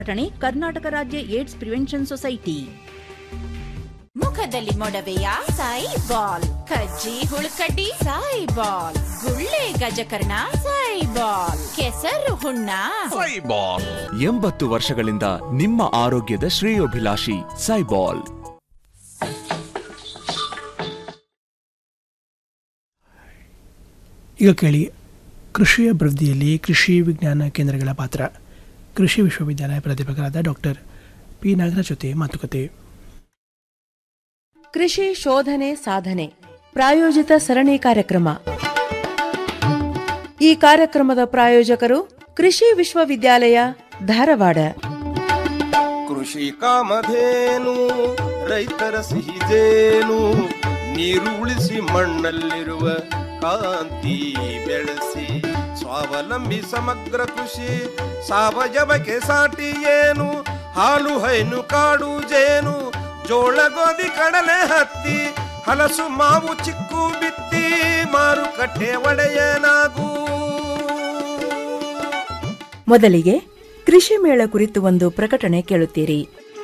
ಪ್ರಕಟಣೆ ಕರ್ನಾಟಕ ರಾಜ್ಯ AIDS prevention society ಮುಖದಲ್ಲಿ ಮೊಡವೆಯ ಸಾಯಿ ಬಾಲ್ ಕಜ್ಜಿ ಹುಳುಕಡ್ಡಿ ಸಾಯಿ ಬಾಲ್ ಗುಳ್ಳೆ ಗಜಕರ್ಣ ಸಾಯಿ ಬಾಲ್ ಕೆಸರು ಹುಣ್ಣ ಸೈಬಾಲ್ ಎಂಬತ್ತು ವರ್ಷಗಳಿಂದ ನಿಮ್ಮ ಆರೋಗ್ಯದ ಶ್ರೇಯೋಭಿಲಾಷಿ ಸೈಬಾಲ್ ಈಗ ಕೇಳಿ ಕೃಷಿ ಅಭಿವೃದ್ಧಿಯಲ್ಲಿ ಕೃಷಿ ವಿಜ್ಞಾನ ಕೇಂದ್ರಗಳ ಪಾತ್ರ ಕೃಷಿ ವಿಶ್ವವಿದ್ಯಾಲಯ ಪ್ರಾಧ್ಯಾಪಕರಾದ ಡಾಕ್ಟರ್ ಪಿ ನಾಗರಾಜ್ ಜೊತೆ ಮಾತುಕತೆ ಕೃಷಿ ಶೋಧನೆ ಸಾಧನೆ ಪ್ರಾಯೋಜಿತ ಸರಣಿ ಕಾರ್ಯಕ್ರಮ ಈ ಕಾರ್ಯಕ್ರಮದ ಪ್ರಾಯೋಜಕರು ಕೃಷಿ ವಿಶ್ವವಿದ್ಯಾಲಯ ಧಾರವಾಡ ಕೃಷಿ ಕಾಮಧೇನು ರೈತರ ಸಿಹಿಜೇನು ನೀರು ಉಳಿಸಿ ಮಣ್ಣಲ್ಲಿರುವ ಕಾಂತಿ ಬೆಳೆಸಿ ಸ್ವಾವಲಂಬಿ ಸಮಗ್ರ ಕೃಷಿ ಸಾವಯವಕ್ಕೆ ಸಾಟಿ ಏನು ಹಾಲು ಹೈನು ಕಾಡು ಜೇನು ಜೋಳ ಗೋಧಿ ಕಡಲೆ ಹತ್ತಿ ಹಲಸು ಮಾವು ಚಿಕ್ಕು ಬಿತ್ತಿ ಮಾರುಕಟ್ಟೆ ಒಡೆಯನಾಗೂ ಮೊದಲಿಗೆ ಕೃಷಿ ಮೇಳ ಕುರಿತು ಒಂದು ಪ್ರಕಟಣೆ ಕೇಳುತ್ತೀರಿ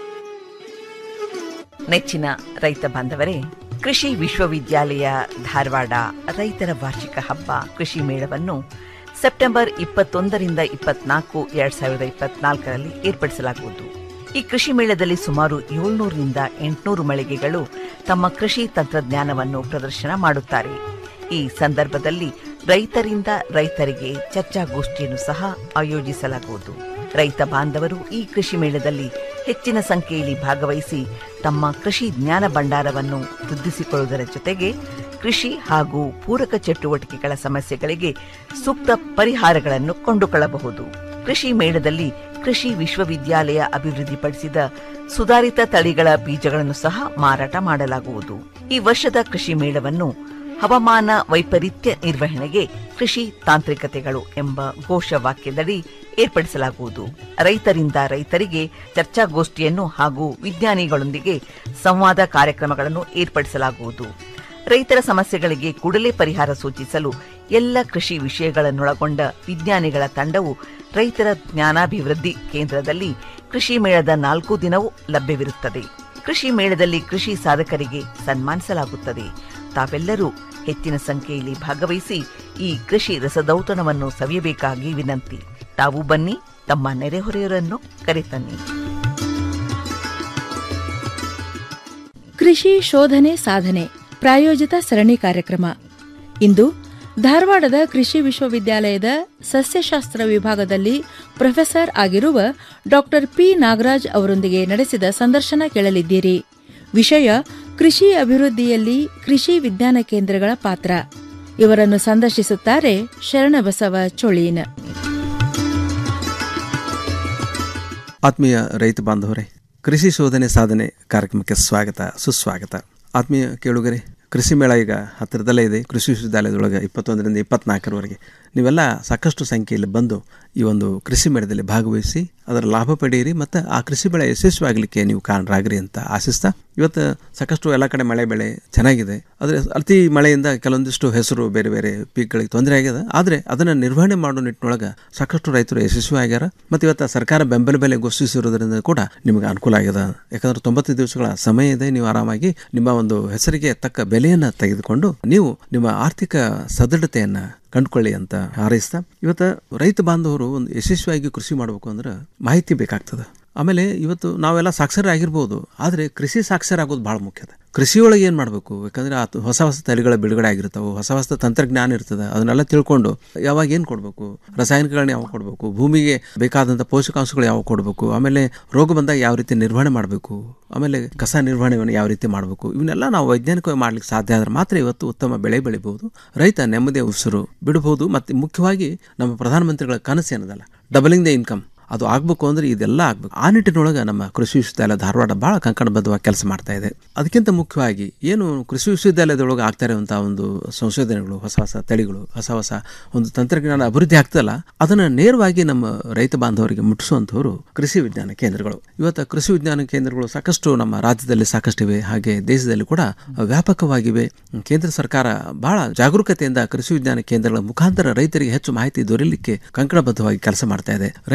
ನೆಚ್ಚಿನ ರೈತ ಬಾಂಧವರೇ ಕೃಷಿ ವಿಶ್ವವಿದ್ಯಾಲಯ ಧಾರವಾಡ ರೈತರ ವಾರ್ಷಿಕ ಹಬ್ಬ ಕೃಷಿ ಮೇಳವನ್ನು ಸೆಪ್ಟೆಂಬರ್ ಇಪ್ಪತ್ತೊಂದರಿಂದ ಇಪ್ಪತ್ನಾಲ್ಕು ಎರಡ್ ಸಾವಿರದ ಇಪ್ಪತ್ನಾಲ್ಕರಲ್ಲಿ ಏರ್ಪಡಿಸಲಾಗುವುದು ಈ ಕೃಷಿ ಮೇಳದಲ್ಲಿ ಸುಮಾರು ಏಳ್ನೂರರಿಂದ ಎಂಟುನೂರು ಮಳಿಗೆಗಳು ತಮ್ಮ ಕೃಷಿ ತಂತ್ರಜ್ಞಾನವನ್ನು ಪ್ರದರ್ಶನ ಮಾಡುತ್ತಾರೆ ಈ ಸಂದರ್ಭದಲ್ಲಿ ರೈತರಿಂದ ರೈತರಿಗೆ ಚರ್ಚಾಗೋಷ್ಠಿಯನ್ನು ಸಹ ಆಯೋಜಿಸಲಾಗುವುದು ರೈತ ಬಾಂಧವರು ಈ ಕೃಷಿ ಮೇಳದಲ್ಲಿ ಹೆಚ್ಚಿನ ಸಂಖ್ಯೆಯಲ್ಲಿ ಭಾಗವಹಿಸಿ ತಮ್ಮ ಕೃಷಿ ಜ್ಞಾನ ಭಂಡಾರವನ್ನು ವೃದ್ಧಿಸಿಕೊಳ್ಳುವುದರ ಜೊತೆಗೆ ಕೃಷಿ ಹಾಗೂ ಪೂರಕ ಚಟುವಟಿಕೆಗಳ ಸಮಸ್ಯೆಗಳಿಗೆ ಸೂಕ್ತ ಪರಿಹಾರಗಳನ್ನು ಕೊಂಡುಕೊಳ್ಳಬಹುದು ಕೃಷಿ ಮೇಳದಲ್ಲಿ ಕೃಷಿ ವಿಶ್ವವಿದ್ಯಾಲಯ ಅಭಿವೃದ್ಧಿಪಡಿಸಿದ ಸುಧಾರಿತ ತಳಿಗಳ ಬೀಜಗಳನ್ನು ಸಹ ಮಾರಾಟ ಮಾಡಲಾಗುವುದು ಈ ವರ್ಷದ ಕೃಷಿ ಮೇಳವನ್ನು ಹವಾಮಾನ ವೈಪರೀತ್ಯ ನಿರ್ವಹಣೆಗೆ ಕೃಷಿ ತಾಂತ್ರಿಕತೆಗಳು ಎಂಬ ಘೋಷವಾಕ್ಯದಡಿ ಏರ್ಪಡಿಸಲಾಗುವುದು ರೈತರಿಂದ ರೈತರಿಗೆ ಚರ್ಚಾಗೋಷ್ಠಿಯನ್ನು ಹಾಗೂ ವಿಜ್ಞಾನಿಗಳೊಂದಿಗೆ ಸಂವಾದ ಕಾರ್ಯಕ್ರಮಗಳನ್ನು ಏರ್ಪಡಿಸಲಾಗುವುದು ರೈತರ ಸಮಸ್ಯೆಗಳಿಗೆ ಕೂಡಲೇ ಪರಿಹಾರ ಸೂಚಿಸಲು ಎಲ್ಲ ಕೃಷಿ ವಿಷಯಗಳನ್ನೊಳಗೊಂಡ ವಿಜ್ಞಾನಿಗಳ ತಂಡವು ರೈತರ ಜ್ಞಾನಾಭಿವೃದ್ಧಿ ಕೇಂದ್ರದಲ್ಲಿ ಕೃಷಿ ಮೇಳದ ನಾಲ್ಕು ದಿನವೂ ಲಭ್ಯವಿರುತ್ತದೆ ಕೃಷಿ ಮೇಳದಲ್ಲಿ ಕೃಷಿ ಸಾಧಕರಿಗೆ ಸನ್ಮಾನಿಸಲಾಗುತ್ತದೆ ತಾವೆಲ್ಲರೂ ಹೆಚ್ಚಿನ ಸಂಖ್ಯೆಯಲ್ಲಿ ಭಾಗವಹಿಸಿ ಈ ಕೃಷಿ ರಸದೌತಣವನ್ನು ಸವಿಯಬೇಕಾಗಿ ವಿನಂತಿ ತಾವು ಬನ್ನಿ ತಮ್ಮ ನೆರೆಹೊರೆಯವರನ್ನು ಕರೆತನ್ನಿ ಕೃಷಿ ಶೋಧನೆ ಸಾಧನೆ ಪ್ರಾಯೋಜಿತ ಸರಣಿ ಕಾರ್ಯಕ್ರಮ ಇಂದು ಧಾರವಾಡದ ಕೃಷಿ ವಿಶ್ವವಿದ್ಯಾಲಯದ ಸಸ್ಯಶಾಸ್ತ್ರ ವಿಭಾಗದಲ್ಲಿ ಪ್ರೊಫೆಸರ್ ಆಗಿರುವ ಡಾಕ್ಟರ್ ಪಿ ನಾಗರಾಜ್ ಅವರೊಂದಿಗೆ ನಡೆಸಿದ ಸಂದರ್ಶನ ಕೇಳಲಿದ್ದೀರಿ ವಿಷಯ ಕೃಷಿ ಅಭಿವೃದ್ಧಿಯಲ್ಲಿ ಕೃಷಿ ವಿಜ್ಞಾನ ಕೇಂದ್ರಗಳ ಪಾತ್ರ ಇವರನ್ನು ಸಂದರ್ಶಿಸುತ್ತಾರೆ ಶರಣಬಸವ ಚೊಳೀನ್ ಆತ್ಮೀಯ ರೈತ ಬಾಂಧವರೇ ಕೃಷಿ ಶೋಧನೆ ಸಾಧನೆ ಕಾರ್ಯಕ್ರಮಕ್ಕೆ ಸ್ವಾಗತ ಸುಸ್ವಾಗತ ಆತ್ಮೀಯ ಕೇಳುಗರೆ ಕೃಷಿ ಮೇಳ ಈಗ ಹತ್ತಿರದಲ್ಲೇ ಇದೆ ಕೃಷಿ ವಿಶ್ವವಿದ್ಯಾಲಯದೊಳಗೆ ಇಪ್ಪತ್ತೊಂದರಿಂದ ಇಪ್ಪತ್ನಾಲ್ಕರವರೆಗೆ ನೀವೆಲ್ಲ ಸಾಕಷ್ಟು ಸಂಖ್ಯೆಯಲ್ಲಿ ಬಂದು ಈ ಒಂದು ಕೃಷಿ ಮೇಳದಲ್ಲಿ ಭಾಗವಹಿಸಿ ಅದರ ಲಾಭ ಪಡೆಯಿರಿ ಮತ್ತು ಆ ಕೃಷಿ ಬೆಳೆ ಯಶಸ್ವಿಯಾಗಲಿಕ್ಕೆ ನೀವು ಕಾರಣರಾಗ್ರಿ ಅಂತ ಆಶಿಸ್ತಾ ಇವತ್ತು ಸಾಕಷ್ಟು ಎಲ್ಲ ಕಡೆ ಮಳೆ ಬೆಳೆ ಚೆನ್ನಾಗಿದೆ ಆದರೆ ಅತಿ ಮಳೆಯಿಂದ ಕೆಲವೊಂದಿಷ್ಟು ಹೆಸರು ಬೇರೆ ಬೇರೆ ಪೀಕ್ಗಳಿಗೆ ತೊಂದರೆ ಆಗ್ಯದ ಆದರೆ ಅದನ್ನು ನಿರ್ವಹಣೆ ಮಾಡೋ ನಿಟ್ಟಿನೊಳಗೆ ಸಾಕಷ್ಟು ರೈತರು ಯಶಸ್ವಿ ಆಗ್ಯಾರ ಮತ್ತು ಇವತ್ತು ಸರ್ಕಾರ ಬೆಂಬಲ ಬೆಲೆ ಘೋಷಿಸಿರೋದ್ರಿಂದ ಕೂಡ ನಿಮಗೆ ಅನುಕೂಲ ಆಗ್ಯದ ಯಾಕಂದ್ರೆ ತೊಂಬತ್ತು ದಿವಸಗಳ ಸಮಯ ಇದೆ ನೀವು ಆರಾಮಾಗಿ ನಿಮ್ಮ ಒಂದು ಹೆಸರಿಗೆ ತಕ್ಕ ಬೆಲೆಯನ್ನು ತೆಗೆದುಕೊಂಡು ನೀವು ನಿಮ್ಮ ಆರ್ಥಿಕ ಸದೃಢತೆಯನ್ನು ಕಂಡುಕೊಳ್ಳಿ ಅಂತ ಹಾರೈಸ್ತಾ ಇವತ್ತು ರೈತ ಬಾಂಧವರು ಒಂದು ಯಶಸ್ವಿಯಾಗಿ ಕೃಷಿ ಮಾಡಬೇಕು ಅಂದ್ರೆ ಮಾಹಿತಿ ಬೇಕಾಗ್ತದೆ ಆಮೇಲೆ ಇವತ್ತು ನಾವೆಲ್ಲ ಸಾಕ್ಷರ ಆಗಿರ್ಬೋದು ಆದರೆ ಕೃಷಿ ಸಾಕ್ಷರ ಆಗೋದು ಭಾಳ ಮುಖ್ಯ ಅದ ಕೃಷಿಯೊಳಗೆ ಏನು ಮಾಡಬೇಕು ಯಾಕಂದರೆ ಆ ಹೊಸ ಹೊಸ ತಳಿಗಳ ಬಿಡುಗಡೆ ಆಗಿರ್ತಾವೆ ಹೊಸ ಹೊಸ ತಂತ್ರಜ್ಞಾನ ಇರ್ತದೆ ಅದನ್ನೆಲ್ಲ ತಿಳ್ಕೊಂಡು ಯಾವಾಗ ಏನು ಕೊಡಬೇಕು ರಾಸಾಯನಿಕಗಳನ್ನ ಯಾವಾಗ ಕೊಡಬೇಕು ಭೂಮಿಗೆ ಬೇಕಾದಂಥ ಪೋಷಕಾಂಶಗಳು ಯಾವಾಗ ಕೊಡಬೇಕು ಆಮೇಲೆ ರೋಗ ಬಂದಾಗ ಯಾವ ರೀತಿ ನಿರ್ವಹಣೆ ಮಾಡಬೇಕು ಆಮೇಲೆ ಕಸ ನಿರ್ವಹಣೆಯನ್ನು ಯಾವ ರೀತಿ ಮಾಡಬೇಕು ಇವನ್ನೆಲ್ಲ ನಾವು ವೈಜ್ಞಾನಿಕವಾಗಿ ಮಾಡ್ಲಿಕ್ಕೆ ಸಾಧ್ಯ ಆದರೆ ಮಾತ್ರ ಇವತ್ತು ಉತ್ತಮ ಬೆಳೆ ಬೆಳಿಬಹುದು ರೈತ ನೆಮ್ಮದಿಯ ಉಸಿರು ಬಿಡಬಹುದು ಮತ್ತು ಮುಖ್ಯವಾಗಿ ನಮ್ಮ ಪ್ರಧಾನಮಂತ್ರಿಗಳ ಕನಸು ಏನದಲ್ಲ ಡಬಲಿಂಗ್ ದ ಇನ್ಕಮ್ ಅದು ಆಗಬೇಕು ಅಂದರೆ ಇದೆಲ್ಲ ಆಗಬೇಕು ಆ ನಿಟ್ಟಿನೊಳಗೆ ನಮ್ಮ ಕೃಷಿ ವಿಶ್ವವಿದ್ಯಾಲಯ ಧಾರವಾಡ ಭಾಳ ಕಂಕಣಬದ್ಧವಾಗಿ ಕೆಲಸ ಮಾಡ್ತಾ ಇದೆ ಅದಕ್ಕಿಂತ ಮುಖ್ಯವಾಗಿ ಏನು ಕೃಷಿ ವಿಶ್ವವಿದ್ಯಾಲಯದೊಳಗೆ ಆಗ್ತಾ ಇರುವಂಥ ಒಂದು ಸಂಶೋಧನೆಗಳು ಹೊಸ ಹೊಸ ತಳಿಗಳು ಹೊಸ ಹೊಸ ಒಂದು ತಂತ್ರಜ್ಞಾನ ಅಭಿವೃದ್ಧಿ ಆಗ್ತಲ್ಲ ಅದನ್ನು ನೇರವಾಗಿ ನಮ್ಮ ರೈತ ಬಾಂಧವರಿಗೆ ಮುಟ್ಟಿಸುವಂಥವ್ರು ಕೃಷಿ ವಿಜ್ಞಾನ ಕೇಂದ್ರಗಳು ಇವತ್ತು ಕೃಷಿ ವಿಜ್ಞಾನ ಕೇಂದ್ರಗಳು ಸಾಕಷ್ಟು ನಮ್ಮ ರಾಜ್ಯದಲ್ಲಿ ಸಾಕಷ್ಟಿವೆ ಹಾಗೆ ದೇಶದಲ್ಲಿ ಕೂಡ ವ್ಯಾಪಕವಾಗಿವೆ ಕೇಂದ್ರ ಸರ್ಕಾರ ಬಹಳ ಜಾಗರೂಕತೆಯಿಂದ ಕೃಷಿ ವಿಜ್ಞಾನ ಕೇಂದ್ರಗಳ ಮುಖಾಂತರ ರೈತರಿಗೆ ಹೆಚ್ಚು ಮಾಹಿತಿ ದೊರೆಯಲಿಕ್ಕೆ ಕಂಕಣಬದ್ಧವಾಗಿ ಕೆಲಸ ಮಾಡ್ತಾ ಇದೆ ರೈತ ಬಾಂಧವರು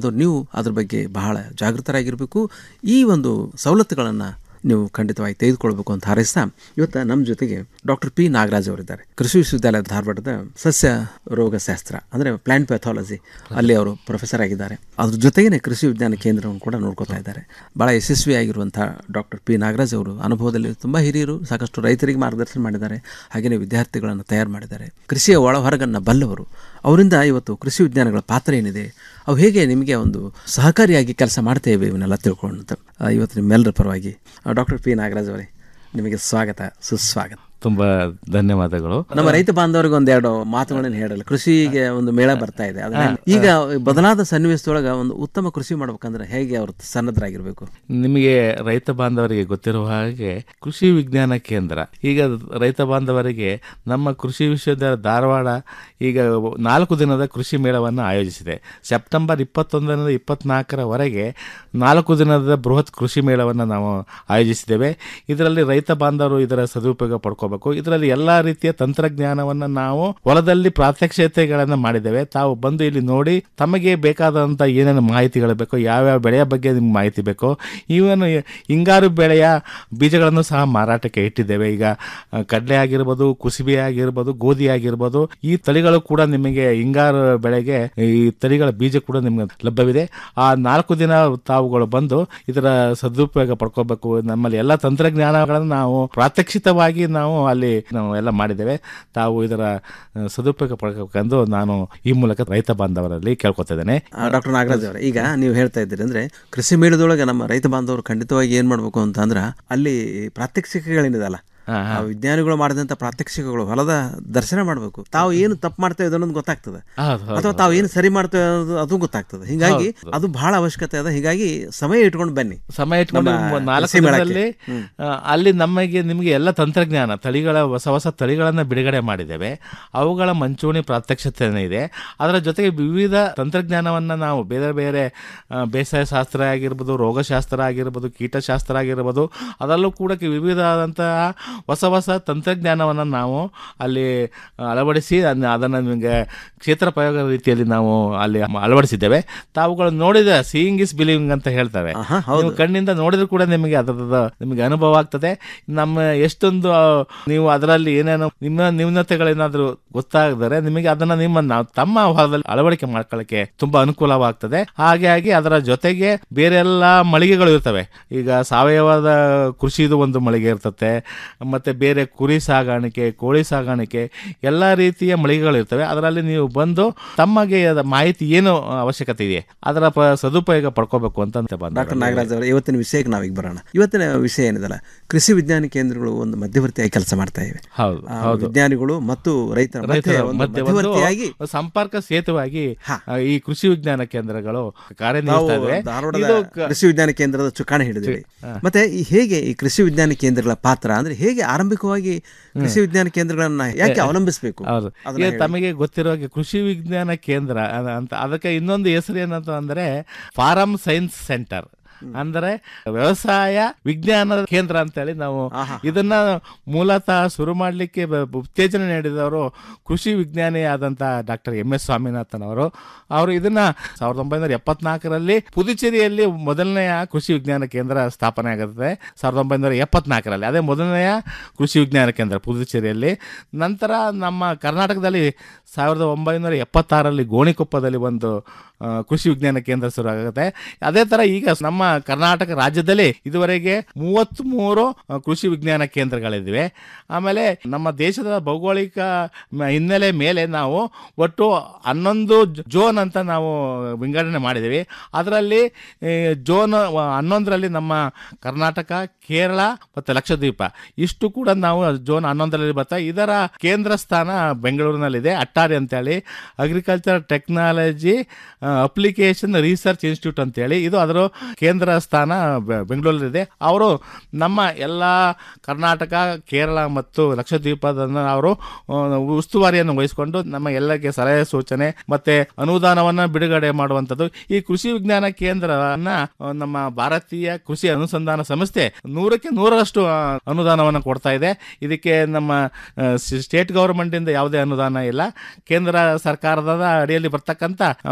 ಬಂದು ನೀವು ಅದ್ರ ಬಗ್ಗೆ ಬಹಳ ಜಾಗೃತರಾಗಿರಬೇಕು ಈ ಒಂದು ಸವಲತ್ತುಗಳನ್ನು ನೀವು ಖಂಡಿತವಾಗಿ ತೆಗೆದುಕೊಳ್ಬೇಕು ಅಂತ ಹಾರೈಸ್ತಾ ಇವತ್ತು ನಮ್ಮ ಜೊತೆಗೆ ಡಾಕ್ಟರ್ ಪಿ ನಾಗರಾಜ್ ಅವರಿದ್ದಾರೆ ಕೃಷಿ ವಿಶ್ವವಿದ್ಯಾಲಯ ಧಾರವಾಡದ ಸಸ್ಯ ರೋಗಶಾಸ್ತ್ರ ಅಂದರೆ ಪ್ಲಾಂಟ್ ಪ್ಯಾಥಾಲಜಿ ಅಲ್ಲಿ ಅವರು ಪ್ರೊಫೆಸರ್ ಆಗಿದ್ದಾರೆ ಅದ್ರ ಜೊತೆಗೇನೆ ಕೃಷಿ ವಿಜ್ಞಾನ ಕೇಂದ್ರವನ್ನು ಕೂಡ ನೋಡ್ಕೋತಾ ಇದ್ದಾರೆ ಭಾಳ ಯಶಸ್ವಿಯಾಗಿರುವಂಥ ಡಾಕ್ಟರ್ ಪಿ ನಾಗರಾಜ್ ಅವರು ಅನುಭವದಲ್ಲಿ ತುಂಬ ಹಿರಿಯರು ಸಾಕಷ್ಟು ರೈತರಿಗೆ ಮಾರ್ಗದರ್ಶನ ಮಾಡಿದ್ದಾರೆ ಹಾಗೆಯೇ ವಿದ್ಯಾರ್ಥಿಗಳನ್ನು ತಯಾರು ಮಾಡಿದ್ದಾರೆ ಕೃಷಿಯ ಒಳ ಹೊರಗನ್ನು ಬಲ್ಲವರು ಅವರಿಂದ ಇವತ್ತು ಕೃಷಿ ವಿಜ್ಞಾನಗಳ ಪಾತ್ರ ಏನಿದೆ ಅವು ಹೇಗೆ ನಿಮಗೆ ಒಂದು ಸಹಕಾರಿಯಾಗಿ ಕೆಲಸ ಮಾಡ್ತೇವೆ ಇವನ್ನೆಲ್ಲ ತಿಳ್ಕೊಳ್ಳೋಣ ಇವತ್ತು ನಿಮ್ಮೆಲ್ಲರ ಪರವಾಗಿ ಡಾಕ್ಟರ್ ಪಿ ನಾಗರಾಜ್ ಅವರೇ ನಿಮಗೆ ಸ್ವಾಗತ ಸುಸ್ವಾಗತ ತುಂಬ ಧನ್ಯವಾದಗಳು ನಮ್ಮ ರೈತ ಬಾಂಧವರಿಗೆ ಒಂದೆರಡು ಮಾತುಗಳನ್ನು ಹೇಳಲ್ಲ ಕೃಷಿಗೆ ಒಂದು ಮೇಳ ಬರ್ತಾ ಇದೆ ಅದನ್ನ ಈಗ ಬದಲಾದ ಸನ್ನಿವೇಶದೊಳಗೆ ಒಂದು ಉತ್ತಮ ಕೃಷಿ ಮಾಡ್ಬೇಕಂದ್ರೆ ಹೇಗೆ ಅವರು ಸನ್ನದ್ಧರಾಗಿರ್ಬೇಕು ನಿಮಗೆ ರೈತ ಬಾಂಧವರಿಗೆ ಗೊತ್ತಿರುವ ಹಾಗೆ ಕೃಷಿ ವಿಜ್ಞಾನ ಕೇಂದ್ರ ಈಗ ರೈತ ಬಾಂಧವರಿಗೆ ನಮ್ಮ ಕೃಷಿ ವಿಶ್ವವಿದ್ಯಾಲಯ ಧಾರವಾಡ ಈಗ ನಾಲ್ಕು ದಿನದ ಕೃಷಿ ಮೇಳವನ್ನು ಆಯೋಜಿಸಿದೆ ಸೆಪ್ಟೆಂಬರ್ ಇಪ್ಪತ್ತೊಂದರಿಂದ ಇಪ್ಪತ್ನಾಲ್ಕರವರೆಗೆ ನಾಲ್ಕು ದಿನದ ಬೃಹತ್ ಕೃಷಿ ಮೇಳವನ್ನು ನಾವು ಆಯೋಜಿಸಿದ್ದೇವೆ ಇದರಲ್ಲಿ ರೈತ ಬಾಂಧವರು ಇದರ ಸದುಪಯೋಗ ಪಡ್ಕೋಬೇಕು ಇದರಲ್ಲಿ ಎಲ್ಲಾ ರೀತಿಯ ತಂತ್ರಜ್ಞಾನವನ್ನು ನಾವು ಹೊಲದಲ್ಲಿ ಪ್ರಾತ್ಯಕ್ಷತೆಗಳನ್ನು ಮಾಡಿದ್ದೇವೆ ತಾವು ಬಂದು ಇಲ್ಲಿ ನೋಡಿ ತಮಗೆ ಬೇಕಾದಂಥ ಏನೇನು ಮಾಹಿತಿಗಳು ಬೇಕೋ ಯಾವ್ಯಾವ ಬೆಳೆಯ ಬಗ್ಗೆ ನಿಮ್ಗೆ ಮಾಹಿತಿ ಬೇಕೋ ಇವನ್ ಹಿಂಗಾರು ಬೆಳೆಯ ಬೀಜಗಳನ್ನು ಸಹ ಮಾರಾಟಕ್ಕೆ ಇಟ್ಟಿದ್ದೇವೆ ಈಗ ಆ, ಕಡಲೆ ಆಗಿರ್ಬೋದು ಕುಸುಬೆ ಆಗಿರ್ಬೋದು ಗೋಧಿ ಆಗಿರ್ಬೋದು ಈ ತಳಿಗಳು ಕೂಡ ನಿಮಗೆ ಹಿಂಗಾರು ಬೆಳೆಗೆ ಈ ತಳಿಗಳ ಬೀಜ ಕೂಡ ನಿಮ್ಗೆ ಲಭ್ಯವಿದೆ ಆ ನಾಲ್ಕು ದಿನ ತಾವುಗಳು ಬಂದು ಇದರ ಸದುಪಯೋಗ ಪಡ್ಕೋಬೇಕು ನಮ್ಮಲ್ಲಿ ಎಲ್ಲ ತಂತ್ರಜ್ಞಾನಗಳನ್ನು ನಾವು ಪ್ರಾತ್ಯಕ್ಷಿತವಾಗಿ ನಾವು ಅಲ್ಲಿ ನಾವು ಎಲ್ಲ ಮಾಡಿದ್ದೇವೆ ತಾವು ಇದರ ಆ, ಸದುಪಯೋಗ ಪಡ್ಕೋಬೇಕೆಂದು ನಾನು ಈ ಮೂಲಕ ರೈತ ಬಾಂಧವರಲ್ಲಿ ಕೇಳ್ಕೊತಿದ್ದೇನೆ ಡಾಕ್ಟರ್ ನಾಗರಾಜ್ ಅವರೇ ಈಗ ನೀವು ಹೇಳ್ತಾ ಇದ್ದೀರಿ ಅಂದ್ರೆ ಕೃಷಿ ಮೇಳದೊಳಗೆ ನಮ್ಮ ರೈತ ಬಾಂಧವರು ಖಂಡಿತವಾಗಿ ಏನ್ ಮಾಡ್ಬೇಕು ಅಂತಂದ್ರ ಅಲ್ಲಿ ಪ್ರಾತ್ಯಕ್ಷಿಕೆಗಳೇನಿದಲ್ಲ ಆ ವಿಜ್ಞಾನಿಗಳು ಮಾಡಿದಂಥ ಪ್ರಾತ್ಯಕ್ಷಿಕೆಗಳು ಹೊಲದ ದರ್ಶನ ಮಾಡಬೇಕು ತಾವು ಏನು ತಪ್ಪು ಮಾಡ್ತೇವೆ ಅನ್ನೋದು ಗೊತ್ತಾಗ್ತದೆ ಹೌದು, ಹೌದು, ಅಥವಾ ತಾವು ಏನು ಸರಿ ಮಾಡ್ತೇವೆ ಅನ್ನೋದು ಅದು ಗೊತ್ತಾಗ್ತದೆ ಹೀಗಾಗಿ ಅದು ಬಹಳ ಅವಶ್ಯಕತೆ ಅದ ಹೀಗಾಗಿ ಸಮಯ ಇಟ್ಕೊಂಡು ಬನ್ನಿ ಸಮಯ ಇಟ್ಕೊಂಡು ನಮ್ಮ ಮ- ನಾಲ್ಕು ಕೃಷಿ ಮೇಳಕ್ಕೆ. ದಿನದಲ್ಲಿ ಹ್ಮ್. ಆ, ಅಲ್ಲಿ ನಮಗೆ ನಿಮಗೆ ಎಲ್ಲ ತಂತ್ರಜ್ಞಾನ ತಳಿಗಳ ಹೊಸ ಹೊಸ ತಳಿಗಳನ್ನು ಬಿಡುಗಡೆ ಮಾಡಿದ್ದೇವೆ ಅವುಗಳ ಮಂಚೂಣಿ ಪ್ರಾತ್ಯಕ್ಷತೆ ಇದೆ ಅದರ ಜೊತೆಗೆ ವಿವಿಧ ತಂತ್ರಜ್ಞಾನವನ್ನು ನಾವು ಬೇರೆ ಬೇರೆ ಆ, ಬೇಸಾಯ ಶಾಸ್ತ್ರ ಆಗಿರ್ಬೋದು ರೋಗಶಾಸ್ತ್ರ ಆಗಿರ್ಬೋದು ಕೀಟಶಾಸ್ತ್ರ ಆಗಿರ್ಬೋದು ಅದರಲ್ಲೂ ಕೂಡ ಕೆ- ವಿವಿಧವಾದಂತಹ ಹೊಸ ಹೊಸ ತಂತ್ರಜ್ಞಾನವನ್ನು ನಾವು ಅಲ್ಲಿ ಅಳವಡಿಸಿ ಅದ್ನ- ಅದನ್ನು ನಿಮಗೆ ಕ್ಷೇತ್ರ ಪ್ರಯೋಗ ರೀತಿಯಲ್ಲಿ ನಾವು ಅಲ್ಲಿ ಅಳವಡಿಸಿದ್ದೇವೆ ತಾವುಗಳು ನೋಡಿದ ಸೀಯಿಂಗ್ ಇಸ್ ಬಿಲೀವಿಂಗ್ ಅಂತ ಹೇಳ್ತಾರೆ ನೀವು ಕಣ್ಣಿಂದ ನೋಡಿದ್ರು ಕೂಡ ನಿಮಗೆ ಅದರದ ನಿಮಗೆ ಅನುಭವ ಆಗ್ತದೆ ನಮ್ಮ ಎಷ್ಟೊಂದು ಆ, ನೀವು ಅದರಲ್ಲಿ ಏನೇನೋ ನಿಮ್ಮ ನ್ಯೂನತೆಗಳೇನಾದ್ರೂ ಗೊತ್ತಾಗದರೆ ನಿಮಗೆ ಅದನ್ನ ನಿಮ್ಮ ನಾವು ತಮ್ಮ ಹೊಲದಲ್ಲಿ ಅಳವಡಿಕೆ ಮಾಡ್ಕೊಳ್ಳಕ್ಕೆ ತುಂಬಾ ಅನುಕೂಲವಾಗ್ತದೆ ಹಾಗಾಗಿ ಅದರ ಜೊತೆಗೆ ಬೇರೆ ಎಲ್ಲ ಮಳಿಗೆಗಳು ಇರ್ತವೆ ಈಗ ಸಾವಯವದ ಕೃಷಿದು ಒಂದು ಮಳಿಗೆ ಇರ್ತತೆ ಮತ್ತೆ ಬೇರೆ ಕುರಿ ಸಾಗಾಣಿಕೆ ಕೋಳಿ ಸಾಗಾಣಿಕೆ ಎಲ್ಲ ರೀತಿಯ ಮಳಿಗೆಗಳು ಇರ್ತವೆ ಅದರಲ್ಲಿ ನೀವು ಬಂದು ತಮಗೆ ಅದ ಮಾಹಿತಿ ಏನು ಅವಶ್ಯಕತೆ ಇದೆ ಅದರ ಪ- ಸದುಪಯೋಗ ಪಡ್ಕೋಬೇಕು ಅಂತ ಬಂದ ಡಾಕ್ಟರ್ ನಾಗರಾಜ್ ಅವರೇ ಇವತ್ತಿನ ವಿಷಯಕ್ಕೆ ನಾವೀಗ ಬರೋಣ ಇವತ್ತಿನ ವಿಷಯ ಏನಿದಲ್ಲ ಕೃಷಿ ವಿಜ್ಞಾನ ಕೇಂದ್ರಗಳು ಒಂದು ಮಧ್ಯವರ್ತಿಯಾಗಿ ಕೆಲಸ ಮಾಡ್ತಾ ಇವೆ ಹೌದು ಆ, ಹೌದು ವಿಜ್ಞಾನಿಗಳು ಮತ್ತು ರೈತರ ಮಧ್ಯೆ ರೈತರ ಒಂದು ಮಧ್ಯೆ ಒಂದು ಮಧ್ಯವರ್ತಿಯಾಗಿ ಸಂಪರ್ಕ ಸೇತುವಾಗಿ ಆ, ಈ ಕೃಷಿ ವಿಜ್ಞಾನ ಕೇಂದ್ರಗಳು ನಾವು ಕಾರ್ಯನಿರ್ವಹಿಸ್ತಾ ಇವೆ ಧಾರವಾಡದ ಇದು ಕ- ಕೃಷಿ ವಿಜ್ಞಾನ ಕೇಂದ್ರದ ಚುಕ್ಕಾಣಿ ಹಿಡಿದಿವಿ ಹಾ. ಮತ್ತೆ ಈ ಹೇಗೆ ಈ ಕೃಷಿ ವಿಜ್ಞಾನ ಕೇಂದ್ರಗಳ ಪಾತ್ರ ಅಂದ್ರೆ ಹೇಗೆ ಆರಂಭಿಕವಾಗಿ ಕೃಷಿ ವಿಜ್ಞಾನ ಕೇಂದ್ರಗಳನ್ನ ಯಾಕೆ ಅವಲಂಬಿಸಬೇಕು ಹೌದು ಅದನ್ನ ಈಗ ಹೇಳಿ. ತಮಗೆ ಗೊತ್ತಿರೋ ಹಾಗೆ ಕೃಷಿ ವಿಜ್ಞಾನ ಕೇಂದ್ರ ಅದ- ಅಂತ ಅದಕ್ಕೆ ಇನ್ನೊಂದು ಹೆಸರು ಏನಂತ ಅಂದ್ರೆ ಫಾರಂ ಸೈನ್ಸ್ ಸೆಂಟರ್ ಅಂದರೆ ವ್ಯವಸಾಯ ವಿಜ್ಞಾನದ ಕೇಂದ್ರ ಅಂತೇಳಿ ನಾವು ಇದನ್ನ ಮೂಲತಃ ಶುರು ಮಾಡಲಿಕ್ಕೆ ಉತ್ತೇಜನ ನೀಡಿದವರು ಕೃಷಿ ವಿಜ್ಞಾನಿ ಆದಂತ ಡಾಕ್ಟರ್ ಎಂ ಎಸ್ ಸ್ವಾಮಿನಾಥನ್ ಅವರು ಅವರು ಇದನ್ನ ಸಾವಿರದ ಒಂಬೈನೂರ ಎಪ್ಪತ್ನಾಲ್ಕರಲ್ಲಿ ಪುದುಚೇರಿಯಲ್ಲಿ ಮೊದಲನೆಯ ಕೃಷಿ ವಿಜ್ಞಾನ ಕೇಂದ್ರ ಸ್ಥಾಪನೆ ಆಗುತ್ತೆ ಸಾವಿರದ ಒಂಬೈನೂರ ಎಪ್ಪತ್ನಾಲ್ಕರಲ್ಲಿ ಅದೇ ಮೊದಲನೆಯ ಕೃಷಿ ವಿಜ್ಞಾನ ಕೇಂದ್ರ ಪುದುಚೇರಿಯಲ್ಲಿ ನಂತರ ನಮ್ಮ ಕರ್ನಾಟಕದಲ್ಲಿ ಸಾವಿರದ ಒಂಬೈನೂರ ಎಪ್ಪತ್ತಾರರಲ್ಲಿ ಗೋಣಿಕೊಪ್ಪದಲ್ಲಿ ಒಂದು ಆ, ಕೃಷಿ ವಿಜ್ಞಾನ ಕೇಂದ್ರ ಶುರು ಆಗುತ್ತೆ ಅದೇ ತರ ಈಗ ನಮ್ಮ ಕರ್ನಾಟಕ ರಾಜ್ಯದಲ್ಲಿ ಇದುವರೆಗೆ ಮೂವತ್ತ್ ಮೂರು ಕೃಷಿ ವಿಜ್ಞಾನ ಕೇಂದ್ರಗಳಿವೆ ಆಮೇಲೆ ನಮ್ಮ ದೇಶದ ಭೌಗೋಳಿಕ ಮ- ಹಿನ್ನೆಲೆ ಮೇಲೆ ನಾವು ಒಟ್ಟು ಹನ್ನೊಂದು ಜೋನ್ ಅಂತ ನಾವು ವಿಂಗಡಣೆ ಮಾಡಿದ್ದೀವಿ ಅದರಲ್ಲಿ ಈ, ಜೋನ್ ಹನ್ನೊಂದರಲ್ಲಿ ನಮ್ಮ ಕರ್ನಾಟಕ ಕೇರಳ ಮತ್ತು ಲಕ್ಷದ್ವೀಪ ಇಷ್ಟು ಕೂಡ ನಾವು ಜೋನ್ ಹನ್ನೊಂದರಲ್ಲಿ ಬರ್ತಾ ಇದರ ಕೇಂದ್ರ ಸ್ಥಾನ ಬೆಂಗಳೂರಿನಲ್ಲಿದೆ ಅಟ್ಟಾರಿ ಅಂತೇಳಿ agriculture technology application research institute ಅಂತೇಳಿ ಇದು ಅದರ ಕೇಂದ್ರ ಸ್ಥಾನ ಬೆ- ಬೆಂಗಳೂರಲ್ಲಿದೆ ಅವರು ನಮ್ಮ ಎಲ್ಲ ಕರ್ನಾಟಕ ಕೇರಳ ಮತ್ತು ಲಕ್ಷದ್ವೀಪದನ್ನು ಅವರು ಆ, ಉಸ್ತುವಾರಿಯನ್ನು ವಹಿಸಿಕೊಂಡು ನಮ್ಮ ಎಲ್ಲಕ್ಕೆ ಸಲಹೆ ಸೂಚನೆ ಮತ್ತೆ ಅನುದಾನವನ್ನು ಬಿಡುಗಡೆ ಮಾಡುವಂಥದ್ದು ಈ ಕೃಷಿ ವಿಜ್ಞಾನ ಕೇಂದ್ರವನ್ನ ಆ, ನಮ್ಮ ಭಾರತೀಯ ಕೃಷಿ ಅನುಸಂಧಾನ ಸಂಸ್ಥೆ ನೂರಕ್ಕೆ ನೂರರಷ್ಟು ಆ, ಅನುದಾನವನ್ನು ಕೊಡ್ತಾ ಇದೆ ಇದಕ್ಕೆ ನಮ್ಮ ಆ, ಸ್- ಸ್ಟೇಟ್ ಗವರ್ಮೆಂಟ್ ಇಂದ ಯಾವುದೇ ಅನುದಾನ ಇಲ್ಲ ಕೇಂದ್ರ ಸರ್ಕಾರದ ಅಡಿಯಲ್ಲಿ ಬರ್ತಕ್ಕಂಥ ಆ, ಭಾರತೀಯ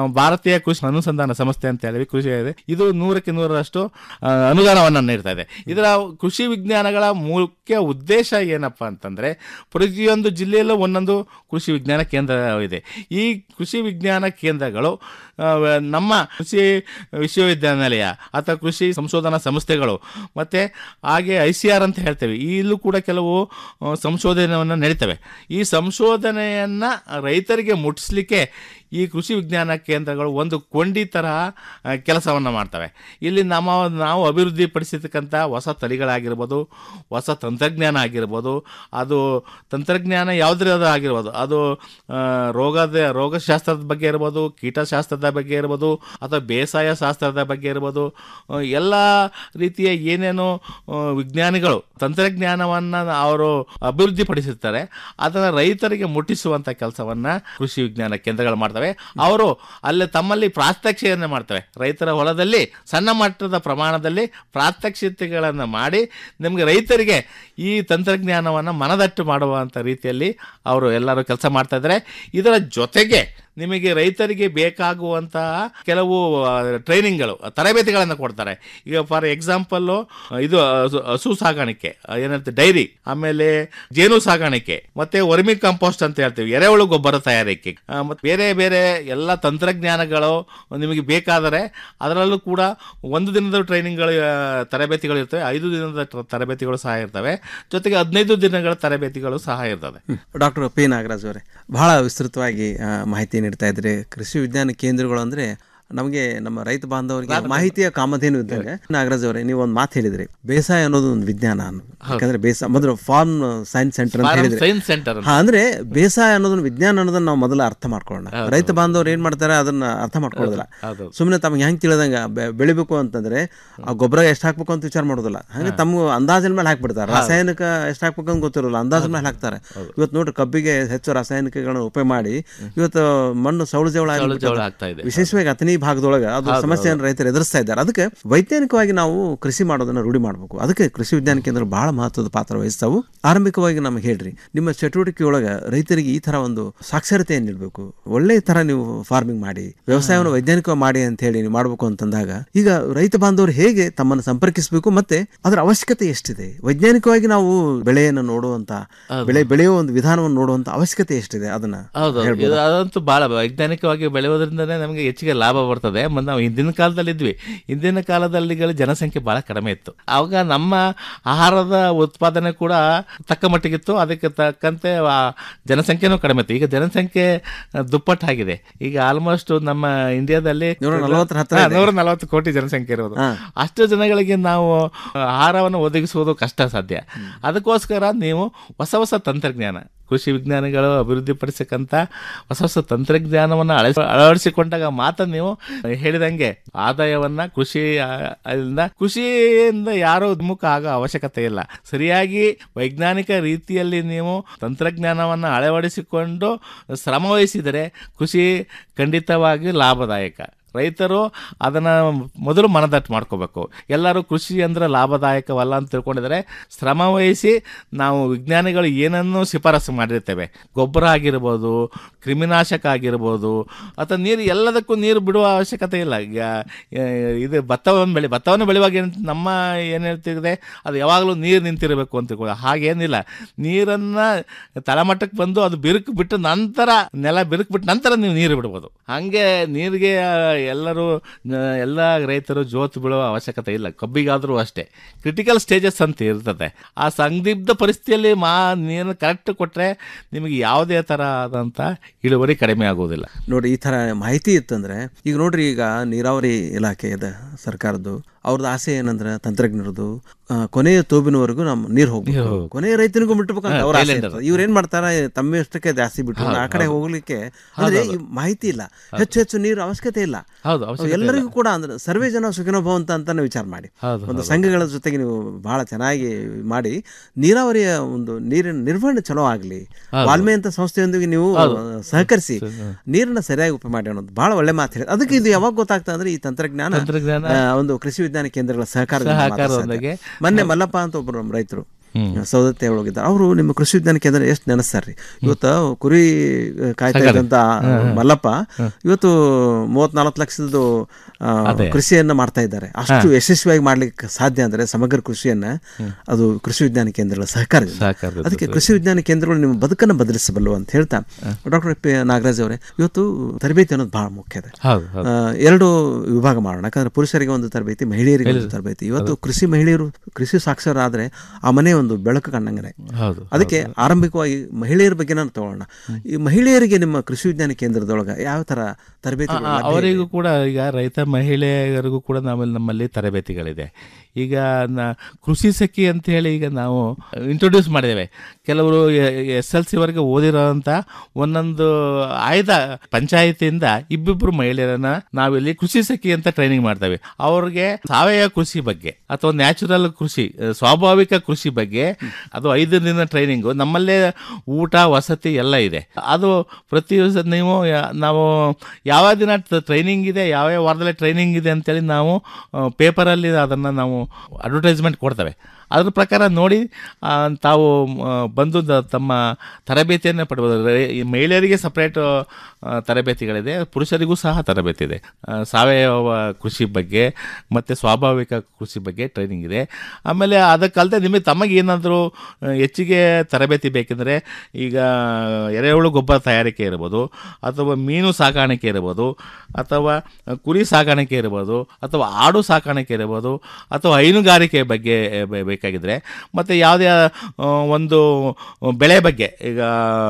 ರಾಷ್ಟ್ರೀಯ ಕೃಷಿ ಅನುಸಂಧಾನ ಸಂಸ್ಥೆ ಅಂತ ಹೇಳಿ ಕೃಷಿ ಇದೆ ಇದು ನೂರಕ್ಕೆ ನೂರರಷ್ಟು ಆ, ಅನುದಾನವನ್ನು ನೀಡ್ತಾ ಇದೆ ಇದರ ಕೃಷಿ ವಿಜ್ಞಾನಗಳ ಮುಖ್ಯ ಉದ್ದೇಶ ಏನಪ್ಪಾ ಅಂತಂದ್ರೆ ಪ್ರತಿಯೊಂದು ಜಿಲ್ಲೆಯಲ್ಲೂ ಒಂದೊಂದು ಕೃಷಿ ವಿಜ್ಞಾನ ಕೇಂದ್ರ ಇದೆ ಈ ಕೃಷಿ ವಿಜ್ಞಾನ ಕೇಂದ್ರಗಳು ಆ, ನಮ್ಮ ಕೃಷಿ ವಿಶ್ವವಿದ್ಯಾನಿಲಯ ಅಥವಾ ಕೃಷಿ ಸಂಶೋಧನಾ ಸಂಸ್ಥೆಗಳು ಮತ್ತೆ ಹಾಗೆ ಐ ಸಿ ಆರ್ ಅಂತ ಹೇಳ್ತೇವೆ ಇಲ್ಲೂ ಕೂಡ ಕೆಲವು ಆ, ಸಂಶೋಧನೆಯನ್ನು ನಡೀತವೆ ಈ ಸಂಶೋಧನೆಯನ್ನ ರೈತರಿಗೆ ಮುಟ್ಟಿಸ್ಲಿಕ್ಕೆ ಈ ಕೃಷಿ ವಿಜ್ಞಾನ ಕೇಂದ್ರಗಳು ಒಂದು ಕೊಂಡಿ ತರಹ ಕೆಲಸವನ್ನು ಮಾಡ್ತವೆ ಇಲ್ಲಿ ನಮ್ಮ ನಾವು ಅಭಿವೃದ್ಧಿಪಡಿಸಿರ್ತಕ್ಕಂಥ ಹೊಸ ತಳಿಗಳಾಗಿರ್ಬೋದು ಹೊಸ ತಂತ್ರಜ್ಞಾನ ಆಗಿರ್ಬೋದು ಅದು ತಂತ್ರಜ್ಞಾನ ಯಾವುದ್ರದ್ದು ಆಗಿರ್ಬೋದು ಅದು ಆ, ರೋಗದ ರೋಗಶಾಸ್ತ್ರದ ಬಗ್ಗೆ ಇರ್ಬೋದು ಕೀಟಶಾಸ್ತ್ರದ ಬಗ್ಗೆ ಇರ್ಬೋದು ಅಥವಾ ಬೇಸಾಯ ಶಾಸ್ತ್ರದ ಬಗ್ಗೆ ಇರ್ಬೋದು ಆ, ಎಲ್ಲ ರೀತಿಯ ಏನೇನು ಆ, ವಿಜ್ಞಾನಿಗಳು ತಂತ್ರಜ್ಞಾನವನ್ನು ಅವರು ಅಭಿವೃದ್ಧಿಪಡಿಸಿರ್ತಾರೆ ಅದನ್ನು ರೈತರಿಗೆ ಮುಟ್ಟಿಸುವಂಥ ಕೆಲಸವನ್ನು ಕೃಷಿ ವಿಜ್ಞಾನ ಕೇಂದ್ರಗಳು ಮಾಡ್ತವೆ ಅವರು ಅಲ್ಲಿ ತಮ್ಮಲ್ಲಿ ಪ್ರಾತ್ಯಕ್ಷಿಕೆಯನ್ನು ಮಾಡ್ತವೆ ರೈತರ ಹೊಲದಲ್ಲಿ ಸಣ್ಣ ಮಟ್ಟದ ಪ್ರಮಾಣದಲ್ಲಿ ಪ್ರಾತ್ಯಕ್ಷಿತೆಗಳನ್ನು ಮಾಡಿ ನಿಮಗೆ ರೈತರಿಗೆ ಈ ತಂತ್ರಜ್ಞಾನವನ್ನು ಮನದಟ್ಟು ಮಾಡುವಂಥ ರೀತಿಯಲ್ಲಿ ಅವರು ಎಲ್ಲರೂ ಕೆಲಸ ಮಾಡ್ತಾ ಇದ್ದಾರೆ ಇದರ ಜೊತೆಗೆ ನಿಮಗೆ ರೈತರಿಗೆ ಬೇಕಾಗುವಂತಹ ಕೆಲವು ಆ, ಟ್ರೈನಿಂಗ್ಗಳು ತರಬೇತಿಗಳನ್ನು ಕೊಡ್ತಾರೆ ಈಗ ಫಾರ್ ಎಕ್ಸಾಂಪಲ್ಲು ಇದು ಹಸು- ಹಸು ಸಾಗಾಣಿಕೆ ಆ, ಏನಂತ ಡೈರಿ ಆಮೇಲೆ ಜೇನು ಸಾಗಾಣಿಕೆ ಮತ್ತೆ ವರ್ಮಿ ಕಾಂಪೋಸ್ಟ್ ಅಂತ ಹೇಳ್ತೀವಿ ಎರೆಹುಳು ಗೊಬ್ಬರ ತಯಾರಿಕೆ ಆ, ಮತ್ತೆ ಬೇರೆ ಬೇರೆ ಎಲ್ಲ ತಂತ್ರಜ್ಞಾನಗಳು ನಿಮಗೆ ಬೇಕಾದರೆ ಅದರಲ್ಲೂ ಕೂಡ ಒಂದು ದಿನದ ಟ್ರೈನಿಂಗ್ಗಳು ಆ, ತರಬೇತಿಗಳು ಇರ್ತವೆ ಐದು ದಿನದ ಟ- ತರಬೇತಿಗಳು ಸಹ ಇರ್ತವೆ ಜೊತೆಗೆ ಹದಿನೈದು ದಿನಗಳ ತರಬೇತಿಗಳು ಸಹ ಇರ್ತದೆ ಡಾಕ್ಟರ್ ಪಿ ನಾಗರಾಜ್ ಅವರೇ ಬಹಳ ವಿಸ್ತೃತವಾಗಿ ಆ, ಮಾಹಿತಿ ನೀಡ್ತಾ ಇದ್ರಿ ಕೃಷಿ ವಿಜ್ಞಾನ ಕೇಂದ್ರಗಳು ಅಂದ್ರೆ ನಮಗೆ ನಮ್ಮ ರೈತ ಬಾಂಧವರಿಗೆ ಮಾಹಿತಿಯ ಕಾಮಧೇನು ಇದ್ದಂಗೆ ನಾಗರಾಜ್ ಅವರೇ ನೀವು ಒಂದು ಮಾತು ಹೇಳಿದ್ರಿ ಬೇಸಾಯ ಅನ್ನೋದು ಒಂದು ವಿಜ್ಞಾನ ಅನ್ನೋದು ಯಾಕಂದ್ರೆ ಬೇಸಾಯ ಮೊದಲು ಫಾರ್ಮ್ ಸೈನ್ಸ್ ಸೆಂಟರ್ ಅಂತ Farm ಹೇಳಿದ್ರೆ Science Center ಅಂತ. ಹಾ ಅಂದ್ರೆ ಬೇಸಾಯ ಅನ್ನೋದನ್ನ ವಿಜ್ಞಾನ ಅನ್ನೋದನ್ನ ನಾವು ಮೊದಲು ಅರ್ಥ ಮಾಡ್ಕೊಳ್ಳೋಣ ರೈತ ಬಾಂಧವರು ಏನ್ ಮಾಡ್ತಾರೆ ಅದನ್ನ ಅರ್ಥ ಮಾಡ್ಕೊಳ್ಳೋದಿಲ್ಲ ಹೌದು. ಸುಮ್ಮನೆ ತಮ್ಗೆ ಹೆಂಗ್ ತಿಳಿದಂಗ ಬೆ- ಬೆಳಿಬೇಕು ಅಂತಂದ್ರೆ ಆ ಗೊಬ್ಬರ ಎಷ್ಟು ಹಾಕ್ಬೇಕು ಅಂತ ವಿಚಾರ ಮಾಡೋದಿಲ್ಲ ಹಂಗೆ ತಮ್ಮ ಅಂದಾಜಿನ ಮೇಲೆ ಹಾಕ್ಬಿಡ್ತಾರೆ ರಾಸಾಯನಿಕ ಎಷ್ಟು ಹಾಕ್ಬೇಕು ಅಂತ ಗೊತ್ತಿರೋಲ್ಲ ಅಂದಾಜಿನ ಮೇಲೆ ಹಾಕ್ತಾರೆ ಇವತ್ತು ನೋಡ್ರಿ ಕಬ್ಬಿಗೆ ಹೆಚ್ಚು ರಾಸಾಯನಿಕಗಳನ್ನ ಉಪಯೋಗ ಮಾಡಿ ಇವತ್ತು ಮಣ್ಣು ಸೌಳು ಜವಳ ಸೌಳು ಆಗ್ಬಿಟ್ಟಿದೆ. ಜವಳ ಆಗ್ತಾ ಇದೆ. ವಿಶೇಷವಾಗಿ ಅತನಿ ಭಾಗದೊಳಗೆ ಅದು ಸಮಸ್ಯೆಯನ್ನು ರೈತರು ಎದುರಿಸ್ತಾ ಇದ್ದಾರೆ ಅದಕ್ಕೆ ವೈಜ್ಞಾನಿಕವಾಗಿ ನಾವು ಕೃಷಿ ಮಾಡೋದನ್ನ ರೂಢಿ ಮಾಡಬೇಕು ಅದಕ್ಕೆ ಕೃಷಿ ವಿಜ್ಞಾನ ಕೇಂದ್ರ ಬಹಳ ಮಹತ್ವದ ಪಾತ್ರ ವಹಿಸ್ತಾವು ಆರಂಭಿಕವಾಗಿ ನಮಗೆ ಹೇಳ್ರಿ ನಿಮ್ಮ ಚಟುವಟಿಕೆಯೊಳಗೆ ರೈತರಿಗೆ ಈ ತರ ಒಂದು ಸಾಕ್ಷರತೆಯನ್ನು ನೀಡಬೇಕು ಒಳ್ಳೆ ತರ ನೀವು ಫಾರ್ಮಿಂಗ್ ಮಾಡಿ ವ್ಯವಸಾಯವನ್ನು ವೈಜ್ಞಾನಿಕವಾಗಿ ಮಾಡಿ ಅಂತ ಹೇಳಿ ನೀವು ಮಾಡಬೇಕು ಅಂತಂದಾಗ ಈಗ ರೈತ ಬಾಂಧವರು ಹೇಗೆ ತಮ್ಮನ್ನು ಸಂಪರ್ಕಿಸಬೇಕು ಮತ್ತೆ ಅದರ ಅವಶ್ಯಕತೆ ಎಷ್ಟಿದೆ ವೈಜ್ಞಾನಿಕವಾಗಿ ನಾವು ಬೆಳೆಯನ್ನು ನೋಡುವಂತ ಬೆಳೆ ಬೆಳೆಯುವ ಒಂದು ವಿಧಾನವನ್ನು ನೋಡುವಂತ ಅವಶ್ಯಕತೆ ಎಷ್ಟಿದೆ ಅದನ್ನ ಹೌದು ಹೇಳ್ಬೋದಾ? ಇದು ಅದಂತೂ ಬಹಳ ವೈಜ್ಞಾನಿಕವಾಗಿ ಬೆಳೆಯೋದ್ರಿಂದನೇ ನಮಗೆ ಹೆಚ್ಚಿಗೆ ಲಾಭ ಬರ್ತದೆ ಮತ್ತು ನಾವು ಹಿಂದಿನ ಕಾಲದಲ್ಲಿ ಇದ್ವಿ ಹಿಂದಿನ ಕಾಲದಲ್ಲಿ ಜನಸಂಖ್ಯೆ ಬಹಳ ಕಡಿಮೆ ಇತ್ತು ಆವಾಗ ನಮ್ಮ ಆಹಾರದ ಉತ್ಪಾದನೆ ಕೂಡ ತಕ್ಕ ಮಟ್ಟಿಗಿತ್ತು ಅದಕ್ಕೆ ತಕ್ಕಂತೆ ಆ ಜನಸಂಖ್ಯೆನೂ ಕಡಿಮೆ ಇತ್ತು ಈಗ ಜನಸಂಖ್ಯೆ ಆ, ದುಪ್ಪಟ್ಟಾಗಿದೆ ಈಗ ಆಲ್ಮೋಸ್ಟ್ ನಮ್ಮ ಇಂಡಿಯಾದಲ್ಲಿ ನೂರ ನಲವತ್ತರ ಹತ್ರ ಹಾ, ಇದೆ. ನೂರ ನಲವತ್ತು ಕೋಟಿ ಜನಸಂಖ್ಯೆ ಇರೋದು ಹಾ. ಅಷ್ಟು ಜನಗಳಿಗೆ ನಾವು ಆಹಾರವನ್ನು ಒದಗಿಸುವುದು ಕಷ್ಟ ಸಾಧ್ಯ ಅದಕ್ಕೋಸ್ಕರ ನೀವು ಹೊಸ ಹೊಸ ತಂತ್ರಜ್ಞಾನ ಕೃಷಿ ವಿಜ್ಞಾನಿಗಳು ಅಭಿವೃದ್ಧಿಪಡಿಸಕ್ಕಂಥ ಹೊಸ ಹೊಸ ತಂತ್ರಜ್ಞಾನವನ್ನು ಅಳವಡಿಸಿ ಅಳವಡಿಸಿಕೊಂಡಾಗ ಮಾತ್ರ ನೀವು ಹೇಳಿದಂಗೆ ಆದಾಯವನ್ನ ಕೃಷಿ ಆ, ಅಲ್ಲಿಂದ ಕೃಷಿಯಿಂದ ಯಾರೂ ಮುಖ ಆಗೋ ಅವಶ್ಯಕತೆ ಇಲ್ಲ ಸರಿಯಾಗಿ ವೈಜ್ಞಾನಿಕ ರೀತಿಯಲ್ಲಿ ನೀವು ತಂತ್ರಜ್ಞಾನವನ್ನು ಅಳವಡಿಸಿಕೊಂಡು ಶ್ರಮ ವಹಿಸಿದರೆ ಕೃಷಿ ಖಂಡಿತವಾಗಿ ಲಾಭದಾಯಕ ರೈತರು ಅದನ್ನು ಮೊದಲು ಮನದಟ್ಟು ಮಾಡ್ಕೋಬೇಕು ಎಲ್ಲರೂ ಕೃಷಿ ಅಂದ್ರೆ ಲಾಭದಾಯಕವಲ್ಲ ಅಂತ ತಿಳ್ಕೊಂಡಿದ್ದಾರೆ ಶ್ರಮ ವಹಿಸಿ ನಾವು ವಿಜ್ಞಾನಿಗಳು ಏನನ್ನು ಶಿಫಾರಸು ಮಾಡಿರ್ತೇವೆ ಗೊಬ್ಬರ ಆಗಿರ್ಬೋದು ಕ್ರಿಮಿನಾಶಕ ಆಗಿರ್ಬೋದು ಅಥವಾ ನೀರು ಎಲ್ಲದಕ್ಕೂ ನೀರು ಬಿಡುವ ಅವಶ್ಯಕತೆ ಇಲ್ಲ ಈಗ ಆ, ಇದು ಭತ್ತವನ್ನು ಬೆಳೆ ಭತ್ತವನ್ನು ಬೆಳೆಯುವಾಗ ಏನ್ ನಮ್ಮ ಏನು ಹೇಳ್ತಿದೆ ಅದು ಯಾವಾಗಲೂ ನೀರು ನಿಂತಿರಬೇಕು ಅಂತ ತಿಳ್ಕೊಳ್ಳಿ ಹಾಗೇನಿಲ್ಲ ನೀರನ್ನು ತಳಮಟ್ಟಕ್ಕೆ ಬಂದು ಅದು ಬಿರುಕು ಬಿಟ್ಟು ನಂತರ ನೆಲ ಬಿರುಕು ಬಿಟ್ಟು ನಂತರ ನೀವು ನೀರು ಬಿಡ್ಬೋದು ಹಾಗೆ ನೀರಿಗೆ ಆ, ಎಲ್ಲರೂ ಆ, ಎಲ್ಲ ರೈತರು ಜೋತು ಬೀಳುವ ಅವಶ್ಯಕತೆ ಇಲ್ಲ ಕಬ್ಬಿಗಾದರೂ ಅಷ್ಟೇ ಕ್ರಿಟಿಕಲ್ ಸ್ಟೇಜಸ್ ಅಂತ ಇರ್ತದೆ ಆ ಸಂದಿಗ್ಧ ಪರಿಸ್ಥಿತಿಯಲ್ಲಿ ಮಾ ನೀರನ್ನು ಕರೆಕ್ಟ್ ಕೊಟ್ಟರೆ ನಿಮಗೆ ಯಾವುದೇ ಥರ ಆದಂಥ ಇಳುವರಿ ಕಡಿಮೆ ಆಗೋದಿಲ್ಲ ನೋಡಿ ಈ ತರ ಮಾಹಿತಿ ಇತ್ತಂದ್ರೆ ಈಗ ನೋಡ್ರಿ ಈಗ ನೀರಾವರಿ ಇಲಾಖೆ ಇದೆ ಸರ್ಕಾರದ್ದು ಅವ್ರದ್ದು ಆಸೆ ಏನಂದ್ರೆ ತಂತ್ರಜ್ಞರದು ಆ, ಕೊನೆಯ ತೋಬಿನವರೆಗೂ ನಮ್ಮ ನೀರು ಹೋಗ್ಬೇಕು ಕೊನೆಯ ರೈತನಿಗೂ ಮುಟ್ಟಬೇಕಂತ ಹಾ, ಅವ್ರ ಆಸೆ tailender. ಇರ್ತದೆ. ಇವ್ರು ಏನ್ ಮಾಡ್ತಾರ ತಮ್ಮಿಷ್ಟಕ್ಕೆ ಜಾಸ್ತಿ ಬಿಟ್ಟು ಹೌದು, ಆ ಕಡೆ ಹೌದು. ಹೋಗ್ಲಿಕ್ಕೆ ಅಂದ್ರೆ ಈ ಮಾಹಿತಿ ಇಲ್ಲ ಹೆಚ್ಚು ಹೆಚ್ಚು ನೀರು ಅವಶ್ಯಕತೆ ಇಲ್ಲ ಹೌದು, ಅವಶ್ಯಕತೆ ಎಲ್ಲರಿಗೂ ಕೂಡ ಅಂದ್ರೆ ಸರ್ವೇ ಜನ ಸುಖಿನೋ ಭವಂತ ಅಂತಾನೆ ವಿಚಾರ ಮಾಡಿ ಹೌದು, ಒಂದು ಹೌದು. ಸಂಘಗಳ ಜೊತೆಗೆ ನೀವು ಬಹಳ ಚೆನ್ನಾಗಿ ಮಾಡಿ ನೀರಾವರಿಯ ಒಂದು ನೀರಿನ ನಿರ್ವಹಣೆ ಚಲೋ ಆಗಲಿ ಹೌದು. ವಾಲ್ಮೆ ಅಂತ ಸಂಸ್ಥೆಯೊಂದಿಗೆ ನೀವು ಹೌದು. ಸಹಕರಿಸಿ ನೀರನ್ನ ಸರಿಯಾಗಿ ಉಪಯೋಗ ಮಾಡಿ ಅನ್ನೋದು ಬಹಳ ಒಳ್ಳೆ ಮಾತು ಹೇಳಿ ಅದಕ್ಕೆ ಇದು ಯಾವಾಗ ಗೊತ್ತಾಗ್ತದೆ ಅಂದ್ರೆ ಈ ತಂತ್ರಜ್ಞಾನ ತಂತ್ರಜ್ಞಾನ ಆ, ಒಂದು ಕೃಷಿ ವಿಜ್ಞಾನ ಕೇಂದ್ರಗಳ ಸಹಕಾರ ಸಹಕಾರದೊಂದಿಗೆ ಮೊನ್ನೆ ಮಲ್ಲಪ್ಪ ಅಂತ ಒಬ್ಬರು ನಮ್ಮ ರೈತರು ಸೌದತ್ತಿ ಒಳಗಿದ್ದಾರೆ ಅವರು ನಿಮ್ಮ ಕೃಷಿ ವಿಜ್ಞಾನ ಕೇಂದ್ರ ಎಷ್ಟು ನೆನೆಸ್ತಾರ್ರಿ ಇವತ್ತು ಕುರಿ ಆ, ಕಾಯ್ತಾ ಇದ್ದಂತ ಮಲ್ಲಪ್ಪ ಇವತ್ತು ಮೂವತ್ನಾಲ್ಕು ಲಕ್ಷದ ಆ, ಕೃಷಿಯನ್ನ ಮಾಡ್ತಾ ಇದ್ದಾರೆ ಅಷ್ಟು ಯಶಸ್ವಿಯಾಗಿ ಮಾಡ್ಲಿಕ್ಕೆ ಸಾಧ್ಯ ಅಂದ್ರೆ ಸಮಗ್ರ ಕೃಷಿಯನ್ನ ಅದು ಕೃಷಿ ವಿಜ್ಞಾನ ಕೇಂದ್ರಗಳ ಸಹಕಾರದಿಂದ ಸಹಕಾರದಿಂದ ಅದಕ್ಕೆ ಕೃಷಿ ವಿಜ್ಞಾನ ಕೇಂದ್ರಗಳು ನಿಮ್ಮ ಬದುಕನ್ನು ಬದಲಿಸಬಲ್ಲು ಅಂತ ಹೇಳ್ತಾ ಡಾಕ್ಟರ್ ಪಿ ನಾಗರಾಜ್ ಅವರೇ ಇವತ್ತು ತರಬೇತಿ ಅನ್ನೋದು ಬಹಳ ಮುಖ್ಯ ಇದೆ ಹೌದು ಹೌದು ಆ, ಎರಡು ವಿಭಾಗ ಮಾಡೋಣ ಯಾಕಂದ್ರೆ ಪುರುಷರಿಗೆ ಒಂದು ತರಬೇತಿ ಮಹಿಳೆಯರಿಗೆ ಒಂದು ತರಬೇತಿ ಇವತ್ತು ಕೃಷಿ ಮಹಿಳೆಯರು ಕೃಷಿ ಸಾಕ್ಷರ ಆದ್ರೆ ಆ ಮನೆ ಒಂದು ಬೆಳಕು ಕಂಡಂಗೆ ಹೌದು ಅದಕ್ಕೆ ಆರಂಭಿಕವಾಗಿ ಮಹಿಳೆಯರ ಬಗ್ಗೆ ನಾನು ತಗೊಳ್ಳೋಣ ಈ ಮಹಿಳೆಯರಿಗೆ ನಿಮ್ಮ ಕೃಷಿ ವಿಜ್ಞಾನ ಕೇಂದ್ರದೊಳಗೆ ಯಾವ ತರ ತರಬೇತಿ ಆ, ಅವರಿಗೂ ಕೂಡ ಈಗ ರೈತ ಮಹಿಳೆಯರಿಗೂ ಕೂಡ ನಾವಲ್ಲಿ ನಮ್ಮಲ್ಲಿ ತರಬೇತಿಗಳಿದೆ ಈಗ ನ- ಕೃಷಿ ಸಖಿ ಅಂತ ಹೇಳಿ ಈಗ ನಾವು ಇಂಟ್ರೊಡ್ಯೂಸ್ ಮಾಡಿದ್ದೇವೆ ಕೆಲವರು ಎಸ್ ಎಲ್ ಸಿ ವರೆಗೆ ಓದಿರೋಂಥ ಒಂದೊಂದು ಆಯ್ದ ಪಂಚಾಯತಿಯಿಂದ ಇಬ್ಬಿಬ್ರು ಮಹಿಳೆಯರನ್ನ ನಾವಿಲ್ಲಿ ಕೃಷಿ ಸಖಿ ಅಂತ ಟ್ರೈನಿಂಗ್ ಮಾಡ್ತೇವೆ ಅವ್ರಿಗೆ ಸಾವಯವ ಕೃಷಿ ಬಗ್ಗೆ ಅಥವಾ ನ್ಯಾಚುರಲ್ ಕೃಷಿ ಆ, ಸ್ವಾಭಾವಿಕ ಕೃಷಿ ಬಗ್ಗೆ ಅದು ಐದು ದಿನ ಟ್ರೈನಿಂಗು ನಮ್ಮಲ್ಲೇ ಊಟ ವಸತಿ ಎಲ್ಲ ಇದೆ ಅದು ಪ್ರತಿ ದಿವಸ ನೀವು ಯಾ- ನಾವು ಯಾವ ದಿನ ಟ್ರೈನಿಂಗ್ ಇದೆ ಯಾವ ಯಾವ ವಾರದಲ್ಲಿ ಟ್ರೈನಿಂಗ್ ಇದೆ ಅಂತೇಳಿ ನಾವು ಪೇಪರಲ್ಲಿ ಅದನ್ನು ನಾವು ಅಡ್ವರ್ಟೈಸ್ಮೆಂಟ್ ಕೊಡ್ತೇವೆ ಅದ್ರ ಪ್ರಕಾರ ನೋಡಿ ಆ, ತಾವು ಆ, ಬಂದು ದ- ತಮ್ಮ ತರಬೇತಿಯನ್ನು ಪಡ್ಬೋದು ರೈ- ಈ ಮಹಿಳೆಯರಿಗೆ ಸಪ್ರೇಟ್ ತರಬೇತಿಗಳಿದೆ ಪುರುಷರಿಗೂ ಸಹ ತರಬೇತಿ ಇದೆ ಆ, ಸಾವಯವ ಕೃಷಿ ಬಗ್ಗೆ ಮತ್ತು ಸ್ವಾಭಾವಿಕ ಕೃಷಿ ಬಗ್ಗೆ ಟ್ರೈನಿಂಗ್ ಇದೆ ಆಮೇಲೆ ಅದಕ್ಕಲ್ಲದೆ ನಿಮಗೆ ತಮಗೆ ಏನಾದರೂ ಹೆಚ್ಚಿಗೆ ತರಬೇತಿ ಬೇಕೆಂದರೆ ಈಗ ಎರೆಹುಳು ಗೊಬ್ಬರ ತಯಾರಿಕೆ ಇರ್ಬೋದು ಅಥವಾ ಮೀನು ಸಾಕಾಣಿಕೆ ಇರ್ಬೋದು ಅಥವಾ ಕುರಿ ಸಾಕಾಣಿಕೆ ಇರ್ಬೋದು ಅಥವಾ ಆಡು ಸಾಕಾಣಿಕೆ ಇರ್ಬೋದು ಅಥವಾ ಹೈನುಗಾರಿಕೆ ಬಗ್ಗೆ ಬೆ- ಬೇಕಾಗಿದ್ರೆ ಮತ್ತು ಯಾವುದೇ ಆ, ಒಂದು ಬೆಳೆ ಬಗ್ಗೆ ಈಗ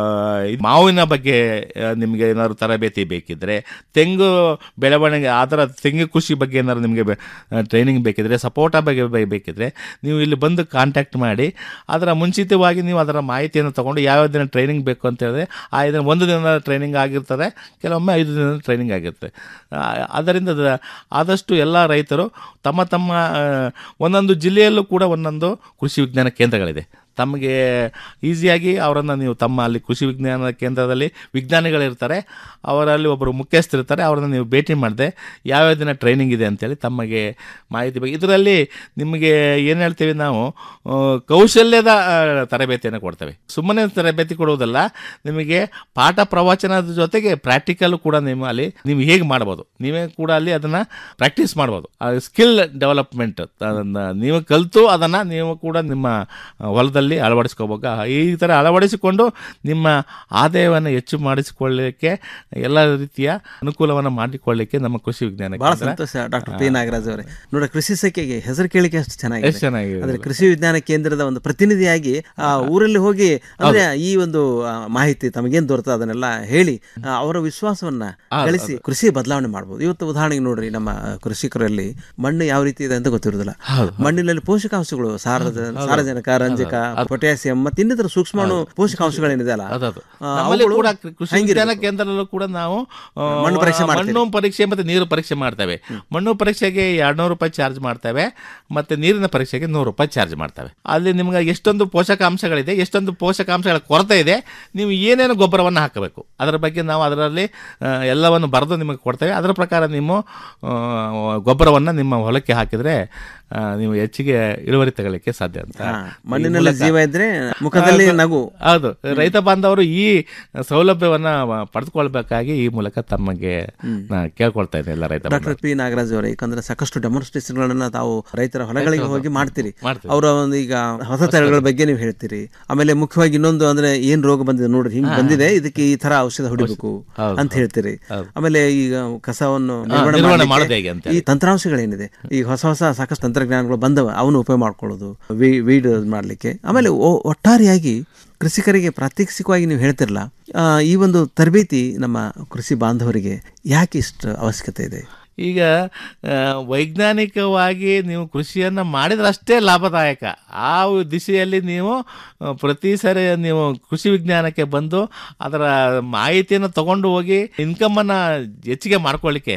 ಈ ಮಾವಿನ ಬಗ್ಗೆ ಆ, ನಿಮಗೆ ಏನಾದ್ರು ತರಬೇತಿ ಬೇಕಿದ್ರೆ ತೆಂಗು ಬೆಳವಣಿಗೆ ಆ ಥರ ತೆಂಗು ಕೃಷಿ ಬಗ್ಗೆ ಏನಾದ್ರು ನಿಮಗೆ ಟ್ರೈನಿಂಗ್ ಬೇಕಿದ್ರೆ ಸಪೋಟ ಬಗ್ಗೆ ಬೆ- ಬೇಕಿದ್ರೆ ನೀವು ಇಲ್ಲಿ ಬಂದು ಕಾಂಟ್ಯಾಕ್ಟ್ ಮಾಡಿ ಅದರ ಮುಂಚಿತವಾಗಿ ನೀವು ಅದರ ಮಾಹಿತಿಯನ್ನು ತಗೊಂಡು ಯಾವ ದಿನ ಟ್ರೈನಿಂಗ್ ಬೇಕು ಅಂತ ಹೇಳಿದ್ರೆ ಆ ದಿನ ಒಂದು ದಿನ ಟ್ರೈನಿಂಗ್ ಆಗಿರ್ತದೆ ಕೆಲವೊಮ್ಮೆ ಐದು ದಿನ ಟ್ರೈನಿಂಗ್ ಆಗಿರುತ್ತೆ ಆ, ಅದರಿಂದ ದ- ಆದಷ್ಟು ಎಲ್ಲ ರೈತರು ತಮ್ಮ ತಮ್ಮ ಆ, ಒಂದೊಂದು ಜಿಲ್ಲೆಯಲ್ಲೂ ಕೂಡ ಒಂದೊಂದು ಕೃಷಿ ವಿಜ್ಞಾನ ಕೇಂದ್ರಗಳಿದೆ ತಮಗೆ ಈಸಿಯಾಗಿ ಅವರನ್ನು ನೀವು ತಮ್ಮ ಅಲ್ಲಿ ಕೃಷಿ ವಿಜ್ಞಾನ ಕೇಂದ್ರದಲ್ಲಿ ವಿಜ್ಞಾನಿಗಳಿರ್ತಾರೆ ಅವರಲ್ಲಿ ಒಬ್ಬರು ಮುಖ್ಯಸ್ಥರಿರ್ತಾರೆ ಅವರನ್ನು ನೀವು ಭೇಟಿ ಮಾಡದೆ ಯಾವ್ಯಾವ ದಿನ ಟ್ರೈನಿಂಗ್ ಇದೆ ಅಂತೇಳಿ ತಮಗೆ ಮಾಹಿತಿ ಬಗ್ಗೆ ಇದರಲ್ಲಿ ನಿಮಗೆ ಏನು ಹೇಳ್ತೀವಿ ನಾವು ಆ, ಕೌಶಲ್ಯದ ಆ, ತರಬೇತಿಯನ್ನು ಕೊಡ್ತೇವೆ ಸುಮ್ಮನೆ ತರಬೇತಿ ಕೊಡುವುದಲ್ಲ ನಿಮಗೆ ಪಾಠ ಪ್ರವಚನದ ಜೊತೆಗೆ ಪ್ರಾಕ್ಟಿಕಲ್ ಕೂಡ ನೀವು ಅಲ್ಲಿ ನೀವು ಹೇಗೆ ಮಾಡ್ಬೋದು ನೀವೇ ಕೂಡ ಅಲ್ಲಿ ಅದನ್ನು ಪ್ರಾಕ್ಟೀಸ್ ಮಾಡ್ಬೋದು ಸ್ಕಿಲ್ ಡೆವಲಪ್ಮೆಂಟ್ ನೀವು ಕಲಿತು ಅದನ್ನು ನೀವು ಕೂಡ ನಿಮ್ಮ ಹೊಲದಲ್ಲಿ ಅಳವಡಿಸ್ಕೋಬೇಕು ಈ ಥರ ಅಳವಡಿಸಿಕೊಂಡು ನಿಮ್ಮ ಆದಾಯವನ್ನು ಹೆಚ್ಚು ಮಾಡಿಸಿಕೊಳ್ಳಲಿಕ್ಕೆ ಎಲ್ಲ ರೀತಿಯ ಅನುಕೂಲವನ್ನು ಮಾಡಿಕೊಳ್ಳಲಿಕ್ಕೆ ನಮ್ಮ ಕೃಷಿ ವಿಜ್ಞಾನ ಬಹಳ ಕೇಂದ್ರ ಸಂತೋಷ ಡಾಕ್ಟರ್ ಪಿ ನಾಗರಾಜ್ ಅವರೇ ನೋಡ ಕೃಷಿ ಸಖಿಗೆ ಹೆಸರು ಕೇಳಿಕೆ ಅಷ್ಟು ಎಷ್ಟು ಚೆನ್ನಾಗಿದೆ ಚೆನ್ನಾಗಿದೆ ಅಂದ್ರೆ ಕೃಷಿ ವಿಜ್ಞಾನ ಕೇಂದ್ರದ ಒಂದು ಪ್ರತಿನಿಧಿಯಾಗಿ ಆ ಊರಲ್ಲಿ ಹೋಗಿ ಅಂದ್ರೆ ಈ ಒಂದು ಆ, ಮಾಹಿತಿ ತಮಗೇನ್ ದೊರೆತ ಅದನ್ನೆಲ್ಲ ಹೇಳಿ ಆ, ಅವರ ವಿಶ್ವಾಸವನ್ನ ಗಳಿಸಿ ಕೃಷಿ ಬದಲಾವಣೆ ಮಾಡಬಹುದು ಇವತ್ತು ಉದಾಹರಣೆಗೆ ನೋಡ್ರಿ ನಮ್ಮ ಕೃಷಿಕರಲ್ಲಿ ಮಣ್ಣು ಯಾವ ರೀತಿ ಇದೆ ಅಂತ ಗೊತ್ತಿರುವುದಿಲ್ಲ ಮಣ್ಣಿನಲ್ಲಿ ಪೋಷಕಾಂಶಗಳು ಸಾರದ ಸಾರಜನಕ ರಂಜಕ ಪೊಟ್ಯಾಸಿಯಂ ಮತ್ತೆ ಇನ್ನಿತರ ಸೂಕ್ಷ್ಮಾಣು ಪೋಷಕಾಂಶಗಳೇನಿದೆ ಅಲ್ಲ ಅದದು ಆ, ನಮ್ಮಲ್ಲಿ ಅವುಗಳು ಕೂಡ ಕೃಷಿ ಹೆಂಗಿರ್ಬೇಕು? ವಿಜ್ಞಾನ ಕೇಂದ್ರದಲ್ಲೂ ಕೂಡ ನಾವು ಆ, ಮಣ್ಣು ಪರೀಕ್ಷೆ ಮಾಡ್ತೀರಿ? ಮಣ್ಣು ಪರೀಕ್ಷೆ ಮತ್ತೆ ನೀರು ಪರೀಕ್ಷೆ ಮಾಡ್ತೇವೆ ಮಣ್ಣು ಪರೀಕ್ಷೆಗೆ ಎರಡ್ನೂರು ರೂಪಾಯಿ ಚಾರ್ಜ್ ಮಾಡ್ತೇವೆ ಮತ್ತೆ ನೀರಿನ ಪರೀಕ್ಷೆಗೆ ನೂರು ರೂಪಾಯಿ ಚಾರ್ಜ್ ಮಾಡ್ತೇವೆ ಅಲ್ಲಿ ನಿಮ್ಗೆ ಎಷ್ಟೊಂದು ಪೋಷಕಾಂಶಗಳಿದೆ ಎಷ್ಟೊಂದು ಪೋಷಕಾಂಶಗಳ ಕೊರತೆ ಇದೆ ನೀವು ಏನೇನು ಗೊಬ್ಬರವನ್ನು ಹಾಕಬೇಕು ಅದರ ಬಗ್ಗೆ ನಾವು ಅದರಲ್ಲಿ ಆ, ಎಲ್ಲವನ್ನು ಬರೆದು ನಿಮಗೆ ಕೊಡ್ತೇವೆ ಅದರ ಪ್ರಕಾರ ನೀವು ಆ, ಗೊಬ್ಬರವನ್ನು ನಿಮ್ಮ ಹೊಲಕ್ಕೆ ಹಾಕಿದ್ರೆ ಆ, ನೀವು ಹೆಚ್ಚಿಗೆ ಇಳುವರಿ ತಗೊಳ್ಳಿಕ್ಕೆ ಸಾಧ್ಯ ಅಂತ ಹಾ, ಈ ಮಣ್ಣಿನಲ್ಲಿ ಮೂಲಕ- ಜೀವ ಇದ್ರೆ ಮುಖದಲ್ಲಿ ಹೌದು. ನಗು ಹೌದು ರೈತ ಬಾಂಧವರು ಈ ಸೌಲಭ್ಯವನ್ನ ಪಡೆದುಕೊಳ್ಬೇಕಾಗಿ ಈ ಮೂಲಕ ತಮಗೆ ನಾ ಕೇಳ್ಕೊಳ್ತಾ ಇದ್ದೇನೆ ಎಲ್ಲ ರೈತ ಡಾಕ್ಟರ್ ಪಿ ನಾಗರಾಜ್ ಅವರೇ ಯಾಕಂದ್ರೆ ಸಾಕಷ್ಟು ಡೆಮಾನ್ಸ್ಟ್ರೇಷನ್ಗಳನ್ನ ತಾವು ರೈತರ ಹೊಲಗಳಿಗೆ ಹೋಗಿ ಮಾಡ್ತೀರಿ ಮಾಡ್ತೀವಿ. ಅವರ ಒಂದು ಈಗ ಹೊಸ ತಳಿಗಳ ಬಗ್ಗೆ ನೀವು ಹೇಳ್ತೀರಿ ಆಮೇಲೆ ಮುಖ್ಯವಾಗಿ ಇನ್ನೊಂದು ಅಂದ್ರೆ ಏನ್ ರೋಗ ಬಂದಿದೆ ನೋಡ್ರಿ ಹಿಂಗ್ ಬಂದಿದೆ ಇದಕ್ಕೆ ಈ ತರ ಔಷಧ ಹೊಡಿಬೇಕು ಹೌದು, ಅಂತ ಹೇಳ್ತೀರಿ ಆಮೇಲೆ ಈಗ ಕಸವನ್ನು ನಿರ್ವಹಣೆ ನಿರ್ವಹಣೆ ಮಾಡ್ಲಿಕ್ಕೆ ಮಾಡೋದು ಹೇಗೆ ಅಂತ ಈ ತಂತ್ರಾಂಶಗಳೇನಿದೆ ಈಗ ಹೊಸ ಹೊಸ ಸಾಕಷ್ಟು ತಂತ್ರಜ್ಞಾನಗಳು ಬಂದವ ಅವನು ಉಪಯೋಗ ಮಾಡ್ಕೊಳ್ಳೋದು ವಿ- ವೀಡ್ ಮಾಡ್ಲಿಕ್ಕೆ ಆಮೇಲೆ ಒ- ಒಟ್ಟಾರೆಯಾಗಿ ಕೃಷಿಕರಿಗೆ ಪ್ರಾತ್ಯಕ್ಷಿಕವಾಗಿ ನೀವು ಹೇಳ್ತಿರಲ್ಲ ಆ, ಈ ಒಂದು ತರಬೇತಿ ನಮ್ಮ ಕೃಷಿ ಬಾಂಧವರಿಗೆ ಯಾಕೆ ಇಷ್ಟು ಅವಶ್ಯಕತೆ ಇದೆ ಈಗ ಆ, ವೈಜ್ಞಾನಿಕವಾಗಿ ನೀವು ಕೃಷಿಯನ್ನು ಮಾಡಿದ್ರಷ್ಟೇ ಲಾಭದಾಯಕ ಆ ದಿಶೆಯಲ್ಲಿ ನೀವು ಆ, ಪ್ರತಿ ಸರಿ ನೀವು ಕೃಷಿ ವಿಜ್ಞಾನಕ್ಕೆ ಬಂದು ಅದರ ಮಾಹಿತಿಯನ್ನು ತಗೊಂಡು ಹೋಗಿ ಇನ್ಕಮನ್ನು ಹೆಚ್ಚಿಗೆ ಮಾಡ್ಕೊಳ್ಳಿಕ್ಕೆ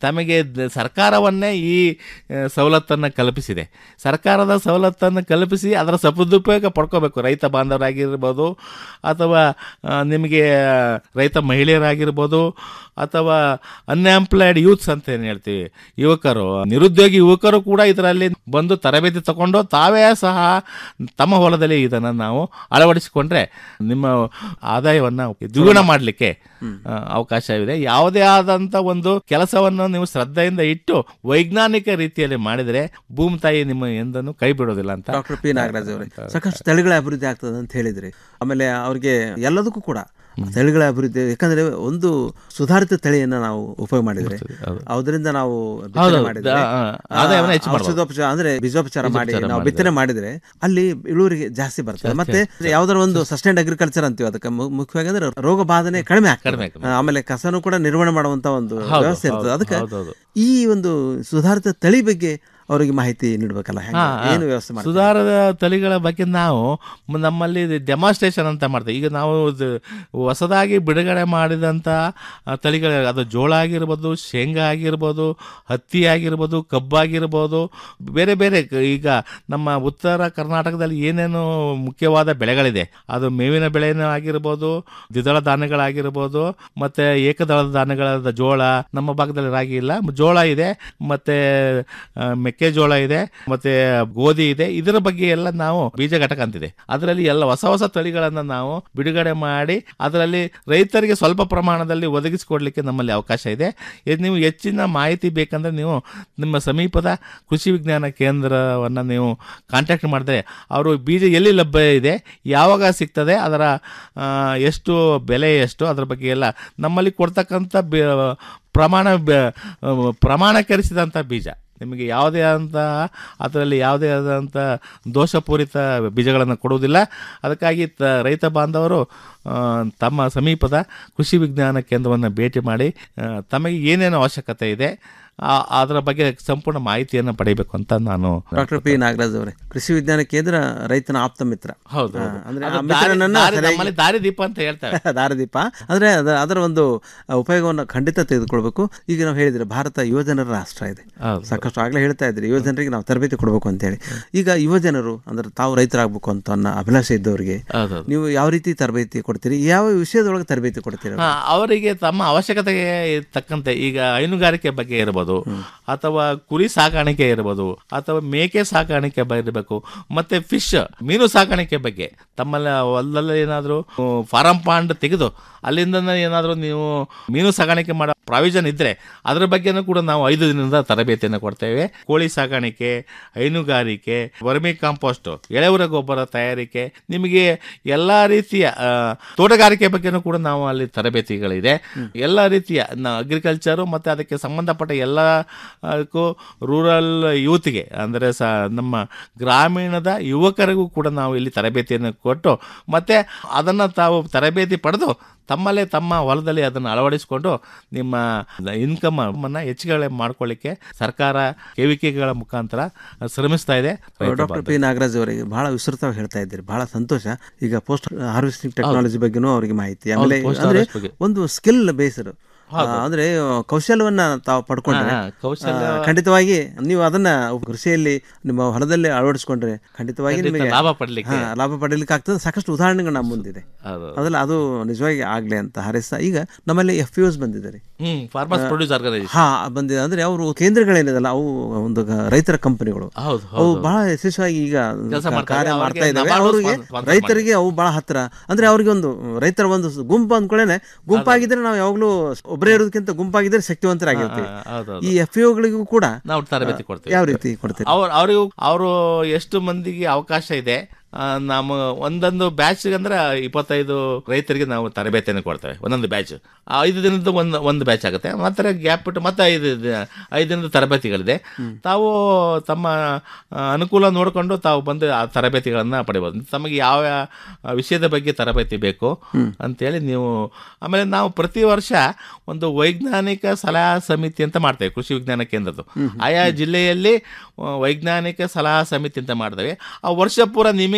ತಮಗೆ ದ- ಸರ್ಕಾರವನ್ನೇ ಈ ಆ, ಸವಲತ್ತನ್ನು ಕಲ್ಪಿಸಿದೆ ಸರ್ಕಾರದ ಸವಲತ್ತನ್ನು ಕಲ್ಪಿಸಿ ಅದರ ಸದುಪಯೋಗ ಪಡ್ಕೋಬೇಕು ರೈತ ಬಾಂಧವರಾಗಿರ್ಬೋದು ಅಥವಾ ಆ, ನಿಮಗೆ ರೈತ ಮಹಿಳೆಯರಾಗಿರ್ಬೋದು ಅಥವಾ ಅನ್ಎಂಪ್ಲಾಯ್ಡ್ ಯೂತ್ಸ್ ಅಂತ ಏನು ಹೇಳ್ತೀವಿ ಯುವಕರು ನಿರುದ್ಯೋಗಿ ಯುವಕರು ಕೂಡ ಇದರಲ್ಲಿ ಬಂದು ತರಬೇತಿ ತಗೊಂಡು ತಾವೇ ಸಹ ತಮ್ಮ ಹೊಲದಲ್ಲಿ ಇದನ್ನು ನಾವು ಅಳವಡಿಸಿಕೊಂಡ್ರೆ ನಿಮ್ಮ ಆದಾಯವನ್ನು ದ್ವಿಗುಣ ಮಾಡಲಿಕ್ಕೆ ಅವಕಾಶವಿದೆ ಯಾವುದೇ ಆದಂಥ ಒಂದು ಕೆಲಸವನ್ನು ನೀವು ಶ್ರದ್ಧೆಯಿಂದ ಇಟ್ಟು ವೈಜ್ಞಾನಿಕ ರೀತಿಯಲ್ಲಿ ಮಾಡಿದರೆ ಭೂಮಿ ತಾಯಿ ನಿಮ್ಮ ಎಂದನ್ನು ಕೈ ಬಿಡೋದಿಲ್ಲ ಅಂತ ಡಾಕ್ಟರ್ ಪಿ ನಾಗರಾಜ್ ಅವರೇ ಸಾಕಷ್ಟು ತಳಿಗಳ ಅಭಿವೃದ್ಧಿ ಆಗ್ತದೆ ಅಂತ ಹೇಳಿದ್ರಿ ಆಮೇಲೆ ಅವ್ರಿಗೆ ಎಲ್ಲದಕ್ಕೂ ಕೂಡ ತಳಿಗಳ ಅಭಿವೃದ್ಧಿ ಯಾಕಂದ್ರೆ ಒಂದು ಸುಧಾರಿತ ತಳಿಯನ್ನ ನಾವು ಉಪಯೋಗ ಮಾಡಿದ್ರೆ ಅದರಿಂದ ನಾವು ಬಿತ್ತನೆ ಹೌದು, ಮಾಡಿದ್ರೆ ಆ, ಆ, ಆದಾಯವನ್ನ ಹೆಚ್ಚು ಮಾಡ್ಬೋದು. ಔಷಧೋಪಚಾರ ಅಂದ್ರೆ ಬೀಜೋಪಚಾರ ಮಾಡಿ ಬೀಜೋಪಚಾರ ನಾವು ಮಾಡಿದ್ರೆ. ಬಿತ್ತನೆ ಮಾಡಿದ್ರೆ ಅಲ್ಲಿ ಇಳುವರಿಗೆ ಜಾಸ್ತಿ ಬರ್ತದೆ ಮತ್ತೆ ಯಾವ್ದಾರ ಒಂದು ಸಸ್ಟೈನ್ಡ್ ಅಗ್ರಿಕಲ್ಚರ್ ಅಂತೀವಿ ಅದಕ್ಕೆ ಮು- ಮುಖ್ಯವಾಗಿ ಅಂದ್ರೆ ರೋಗ ಬಾಧನೆ ಕಡಿಮೆ ಕಡಿಮೆ ಆಗ್ತದೆ ಆ, ಆಮೇಲೆ ಕಸನೂ ಕೂಡ ನಿರ್ವಹಣೆ ಮಾಡುವಂತ ಒಂದು ಹೌದು, ವ್ಯವಸ್ಥೆ ಇರ್ತದೆ ಹೌದು, ಅದಕ್ಕೆ ಹೌದೌದು. ಈ ಒಂದು ಸುಧಾರಿತ ತಳಿ ಬಗ್ಗೆ ಅವರಿಗೆ ಮಾಹಿತಿ ನೀಡಬೇಕಲ್ಲ ಹೆಂಗೆ? ಹಾ, ಹಾ. ಏನು ವ್ಯವಸ್ಥೆ ಮಾಡ್ತಾರೆ ಸುಧಾರದ ತಳಿಗಳ ಬಗ್ಗೆ ನಾವು ಮ- ನಮ್ಮಲ್ಲಿ ಡೆಮಾನ್ಸ್ಟ್ರೇಷನ್ ಅಂತ ಮಾಡ್ತೀವಿ ಈಗ ನಾವು ಇದು ಹೊಸದಾಗಿ ಬಿಡುಗಡೆ ಮಾಡಿದಂಥ ಆ, ತಳಿಗಳ ಅದು ಜೋಳ ಆಗಿರ್ಬೋದು ಶೇಂಗಾ ಆಗಿರ್ಬೋದು ಹತ್ತಿ ಆಗಿರ್ಬೋದು ಕಬ್ಬಾಗಿರ್ಬೋದು ಬೇರೆ ಬೇರೆ ಕ- ಈಗ ನಮ್ಮ ಉತ್ತರ ಕರ್ನಾಟಕದಲ್ಲಿ ಏನೇನು ಮುಖ್ಯವಾದ ಬೆಳೆಗಳಿದೆ ಅದು ಮೇವಿನ ಬೆಳೆನೂ ಆಗಿರ್ಬೋದು ದ್ವಿದಳ ಧಾನ್ಯಗಳಾಗಿರ್ಬೋದು ಮತ್ತೆ ಏಕದಳ ಧಾನ್ಯಗಳಾದ ಜೋಳ ನಮ್ಮ ಭಾಗದಲ್ಲಿ ರಾಗಿ ಇಲ್ಲ ಜೋಳ ಇದೆ ಮತ್ತೆ ಆ, ಮೆಕ್ಕೆಜೋಳ ಇದೆ ಮತ್ತೆ ಗೋಧಿ ಇದೆ ಇದರ ಬಗ್ಗೆ ಎಲ್ಲ ನಾವು ಬೀಜ ಘಟಕ ಅಂತಿದೆ ಅದರಲ್ಲಿ ಎಲ್ಲ ಹೊಸ ಹೊಸ ತಳಿಗಳನ್ನ ನಾವು ಬಿಡುಗಡೆ ಮಾಡಿ ಅದರಲ್ಲಿ ರೈತರಿಗೆ ಸ್ವಲ್ಪ ಪ್ರಮಾಣದಲ್ಲಿ ಒದಗಿಸಿಕೊಡ್ಲಿಕ್ಕೆ ನಮ್ಮಲ್ಲಿ ಅವಕಾಶ ಇದೆ ಇದ್ ನೀವು ಹೆಚ್ಚಿನ ಮಾಹಿತಿ ಬೇಕಂದ್ರೆ ನೀವು ನಿಮ್ಮ ಸಮೀಪದ ಕೃಷಿ ವಿಜ್ಞಾನ ಕೇಂದ್ರವನ್ನು ನೀವು ಕಾಂಟ್ಯಾಕ್ಟ್ ಮಾಡಿದ್ರೆ ಅವರು ಬೀಜ ಎಲ್ಲಿ ಲಭ್ಯ ಇದೆ ಯಾವಾಗ ಸಿಗ್ತದೆ ಅದರ ಆ, ಎಷ್ಟು ಬೆಲೆ ಎಷ್ಟು ಅದರ ಬಗ್ಗೆ ಎಲ್ಲ ನಮ್ಮಲ್ಲಿ ಕೊಡ್ತಕ್ಕಂಥ ಬೆ- ಪ್ರಮಾಣ ಬೆ- ಪ್ರಮಾಣೀಕರಿಸಿದಂಥ ಬೀಜ ನಿಮಗೆ ಯಾವುದೇ ಆದಂತಹ ಅದರಲ್ಲಿ ಯಾವುದೇ ಆದಂಥ ದೋಷಪೂರಿತ ಬೀಜಗಳನ್ನು ಕೊಡುವುದಿಲ್ಲ ಅದಕ್ಕಾಗಿ ತ ರೈತ ಬಾಂಧವರು ಆ, ತಮ್ಮ ಸಮೀಪದ ಕೃಷಿ ವಿಜ್ಞಾನ ಕೇಂದ್ರವನ್ನು ಭೇಟಿ ಮಾಡಿ ಆ, ತಮಗೆ ಏನೇನು ಅವಶ್ಯಕತೆ ಇದೆ ಆ- ಅದರ ಬಗ್ಗೆ ಸಂಪೂರ್ಣ ಮಾಹಿತಿಯನ್ನು ಪಡೆಯಬೇಕು ಅಂತ ನಾನು ಡಾಕ್ಟರ್ ಪಿ ನಾಗರಾಜ್ ಅವರೇ ಕೃಷಿ ವಿಜ್ಞಾನ ಕೇಂದ್ರ ರೈತನ ಆಪ್ತ ಮಿತ್ರ ಹೌದು ಆ, ಹೌದು. ಅಂದ್ರೆ ಅದು ಆ ಮಿತ್ರನನ್ನ ದಾರಿ- ಸರಿಯಾಗಿ- ನಮ್ಮಲ್ಲಿ ದಾರಿದೀಪ ಅಂತ ಹೇಳ್ತಾರೆ ದಾರಿದೀಪ ಅಂದ್ರೆ ಅದ- ಅದರ ಒಂದು ಆ, ಉಪಯೋಗವನ್ನು ಖಂಡಿತ ತೆಗೆದುಕೊಳ್ಬೇಕು ಈಗ ನಾವು ಹೇಳಿದ್ರೆ ಭಾರತ ಯುವಜನರ ರಾಷ್ಟ್ರ ಇದೆ ಹೌದು. ಸಾಕಷ್ಟು ಆಗ್ಲೇ ಹೇಳ್ತಾ ಇದ್ರಿ ಯುವಜನರಿಗೆ ನಾವು ತರಬೇತಿ ಕೊಡಬೇಕು ಅಂತೇಳಿ ಈಗ ಯುವಜನರು ಅಂದ್ರೆ ತಾವು ರೈತರಾಗಬೇಕು ಅಂತ ಅನ್ನೋ ಅಭಿಲಾಷೆ ಇದ್ದವರಿಗೆ ಹೌದೌದು. ನೀವು ಯಾವ ರೀತಿ ತರಬೇತಿ ಕೊಡ್ತೀರಿ ಯಾವ ವಿಷಯದೊಳಗೆ ತರಬೇತಿ ಕೊಡ್ತೀರಿ ಹಾ, ಅವರಿಗೆ ತಮ್ಮ ಅವಶ್ಯಕತೆಗೆ ತಕ್ಕಂತೆ ಈಗ ಹೈನುಗಾರಿಕೆ ಬಗ್ಗೆ ಇರಬಹುದು ಅಥವಾ ಕುರಿ ಸಾಕಾಣಿಕೆ ಇರಬಹುದು ಅಥವಾ ಮೇಕೆ ಸಾಕಾಣಿಕೆ ಬ- ಇರಬೇಕು ಮತ್ತೆ ಫಿಶ್ ಮೀನು ಸಾಕಾಣಿಕೆ ಬಗ್ಗೆ ತಮ್ಮಲ್ಲಿ ಹೊಲದಲ್ಲಿ ಏನಾದರೂ ಫಾರಂ ಪಾಂಡ್ ತೆಗೆದು ಅಲ್ಲಿಂದ ಏನಾದರೂ ನೀವು ಮೀನು ಸಾಕಾಣಿಕೆ ಮಾಡೋ ಪ್ರಾವಿಷನ್ ಇದ್ರೆ ಅದರ ಬಗ್ಗೆನೂ ಕೂಡ ನಾವು ಐದು ದಿನದ ತರಬೇತಿಯನ್ನು ಕೊಡ್ತೇವೆ ಕೋಳಿ ಸಾಕಾಣಿಕೆ ಹೈನುಗಾರಿಕೆ ವರ್ಮಿ ಕಾಂಪೋಸ್ಟ್ ಎಳೆಹುರ ಗೊಬ್ಬರ ತಯಾರಿಕೆ ನಿಮಗೆ ಎಲ್ಲ ರೀತಿಯ ಆ, ತೋಟಗಾರಿಕೆ ಬಗ್ಗೆನೂ ಕೂಡ ನಾವು ಅಲ್ಲಿ ತರಬೇತಿಗಳಿದೆ ಎಲ್ಲ ರೀತಿಯ ಅಗ್ರಿಕಲ್ಚರು ಮತ್ತು ಅದಕ್ಕೆ ಸಂಬಂಧಪಟ್ಟ ಎಲ್ಲ ಅದಕ್ಕೂ ರೂರಲ್ ಯೂತ್ಗೆ ಅಂದರೆ ಸ ನಮ್ಮ ಗ್ರಾಮೀಣದ ಯುವಕರಿಗೂ ಕೂಡ ನಾವು ಇಲ್ಲಿ ತರಬೇತಿಯನ್ನು ಕೊಟ್ಟು ಮತ್ತು ಅದನ್ನು ತಾವು ತರಬೇತಿ ಪಡೆದು ತಮ್ಮಲ್ಲೇ ತಮ್ಮ ಹೊಲದಲ್ಲಿ ಅದನ್ನು ಅಳವಡಿಸಿಕೊಂಡು ನಿಮ್ಮ ಇನ್ಕಮ್ ಅನ್ನು ಹೆಚ್ಚುಗಡೆ ಮಾಡ್ಕೊಳ್ಳಿಕ್ಕೆ ಸರ್ಕಾರ ಕೆವಿಕೆಗಳ ಮುಖಾಂತರ ಶ್ರಮಿಸ್ತಾ ಇದೆ ರೈತ ಡಾಕ್ಟರ್ ಪಿ ನಾಗರಾಜ್ ಅವರಿಗೆ ಬಹಳ ವಿಸ್ತೃತವಾಗಿ ಹೇಳ್ತಾ ಇದ್ದೀರಿ ಬಹಳ ಸಂತೋಷ ಈಗ ಪೋಸ್ಟ್ ಹಾರ್ವೆಸ್ಟಿಂಗ್ ಟೆಕ್ನಾಲಜಿ ಬಗ್ಗೆನೂ ಅವರಿಗೆ ಮಾಹಿತಿ ಆಮೇಲೆ post ಅಂದ್ರೆ harvest ಬಗ್ಗೆ. ಒಂದು ಸ್ಕಿಲ್ ಬೇಸ್ಡ್ ಅಂದ್ರೆ ಕೌಶಲ್ಯವನ್ನ ತಾವು ಪಡ್ಕೊಂಡ್ರೆ ಹಾ, ಕೌಶಲ್ಯ- ಆ, ಖಂಡಿತವಾಗಿ ನೀವು ಅದನ್ನ ಕೃಷಿಯಲ್ಲಿ ನಿಮ್ಮ ಹೊಲದಲ್ಲಿ ಅಳವಡಿಸ್ಕೊಂಡ್ರೆ ಖಂಡಿತವಾಗಿ ಖಂಡಿತ ನಿಮಗೆ ಲಾಭ ಪಡ್ಲಿಕ್ಕೆ. ಹಾ, ಲಾಭ ಪಡಲಿಕ್ಕೆ ಆಗ್ತದೆ ಸಾಕಷ್ಟು ಉದಾಹರಣೆಗಳು ನಮ್ಮ ಮುಂದಿದೆ ಹೌದು. ಅದಲ್ಲ ಅದು ನಿಜವಾಗಿ ಆಗ್ಲಿ ಅಂತ ಹಾರೈಸ್ತಾ ಈಗ ನಮ್ಮಲ್ಲಿ ಎಫ್ ಯುಸ್ ಬಂದಿದ್ದಾರೆ ಹ್ಮ್ ಫಾರ್ಮರ್ಸ್ ಪ್ರೊಡ್ಯೂಸ್ ಆರ್ಗನೈಸೇಷನ್ ಹಾ ಬಂದಿದೆ ಅಂದ್ರೆ ಅವರು ಕೇಂದ್ರಗಳೇನಿದಲ್ಲ ಅವು ಒಂದು ಗ- ರೈತರ ಕಂಪನಿಗಳು ಹೌದು, ಅವು ಹೌದು. ಬಹಳ ಯಶಸ್ವಿಯಾಗಿ ಈಗ ಕೆಲ್ಸ ಕ- ಮಾಡ್ತಾರೆ. ಕಾರ್ಯ ಅವ್ರಿಗೆ ಮಾಡ್ತಾ ಇದ್ದಾವೆ ನಬಾರ್ಡು ಅವರಿಗೆ ಸ್ಪಾನ್ಸರ್ ಮಾಡಿ. ರೈತರಿಗೆ ಅವು ಬಹಳ ಹತ್ರ ಅಂದ್ರೆ ಅವ್ರಿಗೆ ಒಂದು ರೈತರ ಒಂದು ಸ- ಗುಂಪು ಅಂದ್ಕೊಳ್ಳೇನೆ ಗುಂಪಾಗಿದ್ರೆ ನಾವು ಯಾವಾಗಲೂ ಒಬ್ಬರೇ ಇರೋದಕ್ಕಿಂತ ಗುಂಪಾಗಿದ್ರೆ ಶಕ್ತಿವಂತರಾಗಿರ್ತೀವಿ ಹಾ, ಹಾ, ಹೌದೌದು. ಈ ಎಫ್ ಗಳಿಗೂ ಕೂಡ ನಾವು ತರಬೇತಿ ಕೊಡ್ತೇವೆ ಯಾವ ರೀತಿ ಕೊಡ್ತೀವಿ ಅವ್ರು ಅವರಿಗೂ ಅವರು ಎಷ್ಟು ಮಂದಿಗೆ ಅವಕಾಶ ಇದೆ ಆ, ನಮ್ಮ ಒಂದೊಂದು ಬ್ಯಾಚ್ ಅಂದ್ರೆ ಇಪ್ಪತ್ತೈದು ರೈತರಿಗೆ ನಾವು ತರಬೇತಿಯನ್ನು ಕೊಡ್ತೇವೆ ಒಂದೊಂದು ಬ್ಯಾಚ್ ಐದು ದಿನದ ಒಂದು ಒಂದು ಬ್ಯಾಚ್ ಆಗುತ್ತೆ ಮತ್ತೆ ಗ್ಯಾಪ್ ಬಿಟ್ಟು ಮತ್ತೆ ಐದು ದಿ- ಐದು ದಿನದ ತರಬೇತಿಗಳಿದೆ ತಾವು ತಮ್ಮ ಆ, ಅನುಕೂಲ ನೋಡಿಕೊಂಡು ತಾವು ಬಂದು ಆ ತರಬೇತಿಗಳನ್ನು ಪಡಿಬೋದು ತಮಗೆ ಯಾವ ಯಾವ ವಿಷಯದ ಬಗ್ಗೆ ತರಬೇತಿ ಬೇಕು ಅಂತೇಳಿ ನೀವು ಆಮೇಲೆ ನಾವು ಪ್ರತಿ ವರ್ಷ ಒಂದು ವೈಜ್ಞಾನಿಕ ಸಲಹಾ ಸಮಿತಿ ಅಂತ ಮಾಡ್ತೇವೆ ಕೃಷಿ ವಿಜ್ಞಾನ ಕೇಂದ್ರದ್ದು ಆಯಾ ಜಿಲ್ಲೆಯಲ್ಲಿ ಆ, ವೈಜ್ಞಾನಿಕ ಸಲಹಾ ಸಮಿತಿ ಅಂತ ಮಾಡ್ತೇವೆ ಆ ವರ್ಷ ಪೂರ ನಿಮಗೆ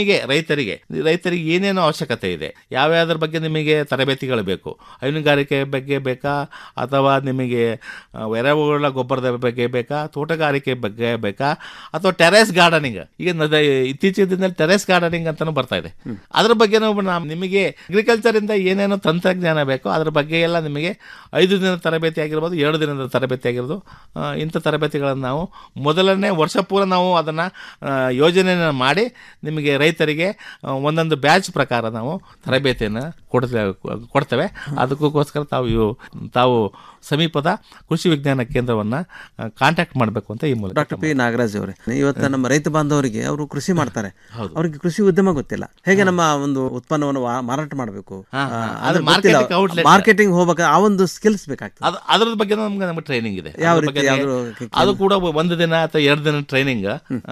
ನಿಮಗೆ ರೈತರಿಗೆ ರೈತರಿಗೆ ಏನೇನು ಅವಶ್ಯಕತೆ ಇದೆ ಯಾವ್ಯಾವ್ದ್ರ ಬಗ್ಗೆ ನಿಮಗೆ ತರಬೇತಿಗಳು ಬೇಕು ಹೈನುಗಾರಿಕೆ ಬಗ್ಗೆ ಬೇಕಾ ಅಥವಾ ನಿಮಗೆ ಆ, ಎರೆಹುಳ ಗೊಬ್ಬರದ ಬಗ್ಗೆ ಬೇಕಾ ತೋಟಗಾರಿಕೆ ಬಗ್ಗೆ ಬೇಕಾ ಅಥವಾ ಟೆರೆಸ್ ಗಾರ್ಡನಿಂಗ್ ಈಗ ನದ- ಇತ್ತೀಚಿನ ದಿನದಲ್ಲಿ ಟೆರೆಸ್ ಗಾರ್ಡನಿಂಗ್ ಅಂತಾನು ಬರ್ತಾ ಇದೆ ಅದ್ರ ಬಗ್ಗೆನೂ ನಾ- ನಿಮಗೆ ಅಗ್ರಿಕಲ್ಚರ್ ಇಂದ ಏನೇನು ತಂತ್ರಜ್ಞಾನ ಬೇಕೋ ಅದ್ರ ಬಗ್ಗೆ ಎಲ್ಲ ನಿಮಗೆ ಐದು ದಿನದ ತರಬೇತಿ ಆಗಿರ್ಬೋದು ಎರಡು ದಿನದ ತರಬೇತಿ ಆಗಿರ್ಬೋದು ಆ, ಇಂಥ ತರಬೇತಿಗಳನ್ನು ನಾವು ಮೊದಲನೇ ವರ್ಷ ಪೂರ ನಾವು ಅದನ್ನು ಯೋಜನೆಯನ್ನು ಮಾಡಿ ನಿಮಗೆ ರೈತರಿಗೆ ಆ, ಒಂದೊಂದು ಬ್ಯಾಚ್ ಪ್ರಕಾರ ನಾವು ತರಬೇತಿಯನ್ನು ಕೊಡ್ತೇವೆ ಕೊಡ್ತೇವೆ ಅದಕ್ಕೋಸ್ಕರ ತಾವು ಇವು ತಾವು ಸಮೀಪದ ಕೃಷಿ ವಿಜ್ಞಾನ ಕೇಂದ್ರವನ್ನು ಕಾಂಟ್ಯಾಕ್ಟ್ ಮಾಡಬೇಕು ಅಂತ ಈ ಮೂಲಕ ಡಾಕ್ಟರ್ ಪಿ ನಾಗರಾಜ್ ಅವರೇ ಇವತ್ತು ನಮ್ಮ ರೈತ ಬಾಂಧವರಿಗೆ ಅವರು ಕೃಷಿ ಮಾಡ್ತಾರೆ ಅವ್ರಿಗೆ ಕೃಷಿ ಉದ್ಯಮ ಗೊತ್ತಿಲ್ಲ ಹೇಗೆ ನಮ್ಮ ಒಂದು ಉತ್ಪನ್ನವನ್ನು ವಾ- ಮಾರಾಟ ಮಾಡಬೇಕು ಹಾ, ಹಾ. ಅದು marketing outlet. ಮಾರ್ಕೆಟಿಂಗ್ ಹೋಗ್ಬೇಕು ಆ ಒಂದು ಸ್ಕಿಲ್ಸ್ ಬೇಕಾಗ್ತದೆ ಅದು ಅದ್ರ ಬಗ್ಗೆ ನಮ್ಗೆ ನಮಗೆ ಟ್ರೈನಿಂಗ್ ಇದೆ ಯಾವ ಅದ್ರ ರೀತಿ? ಬಗ್ಗೆ ಯಾವ್ದು- ಅದು ಕೂಡ ಒಂದು ದಿನ ಅಥವಾ ಎರಡು ದಿನ ಟ್ರೈನಿಂಗ್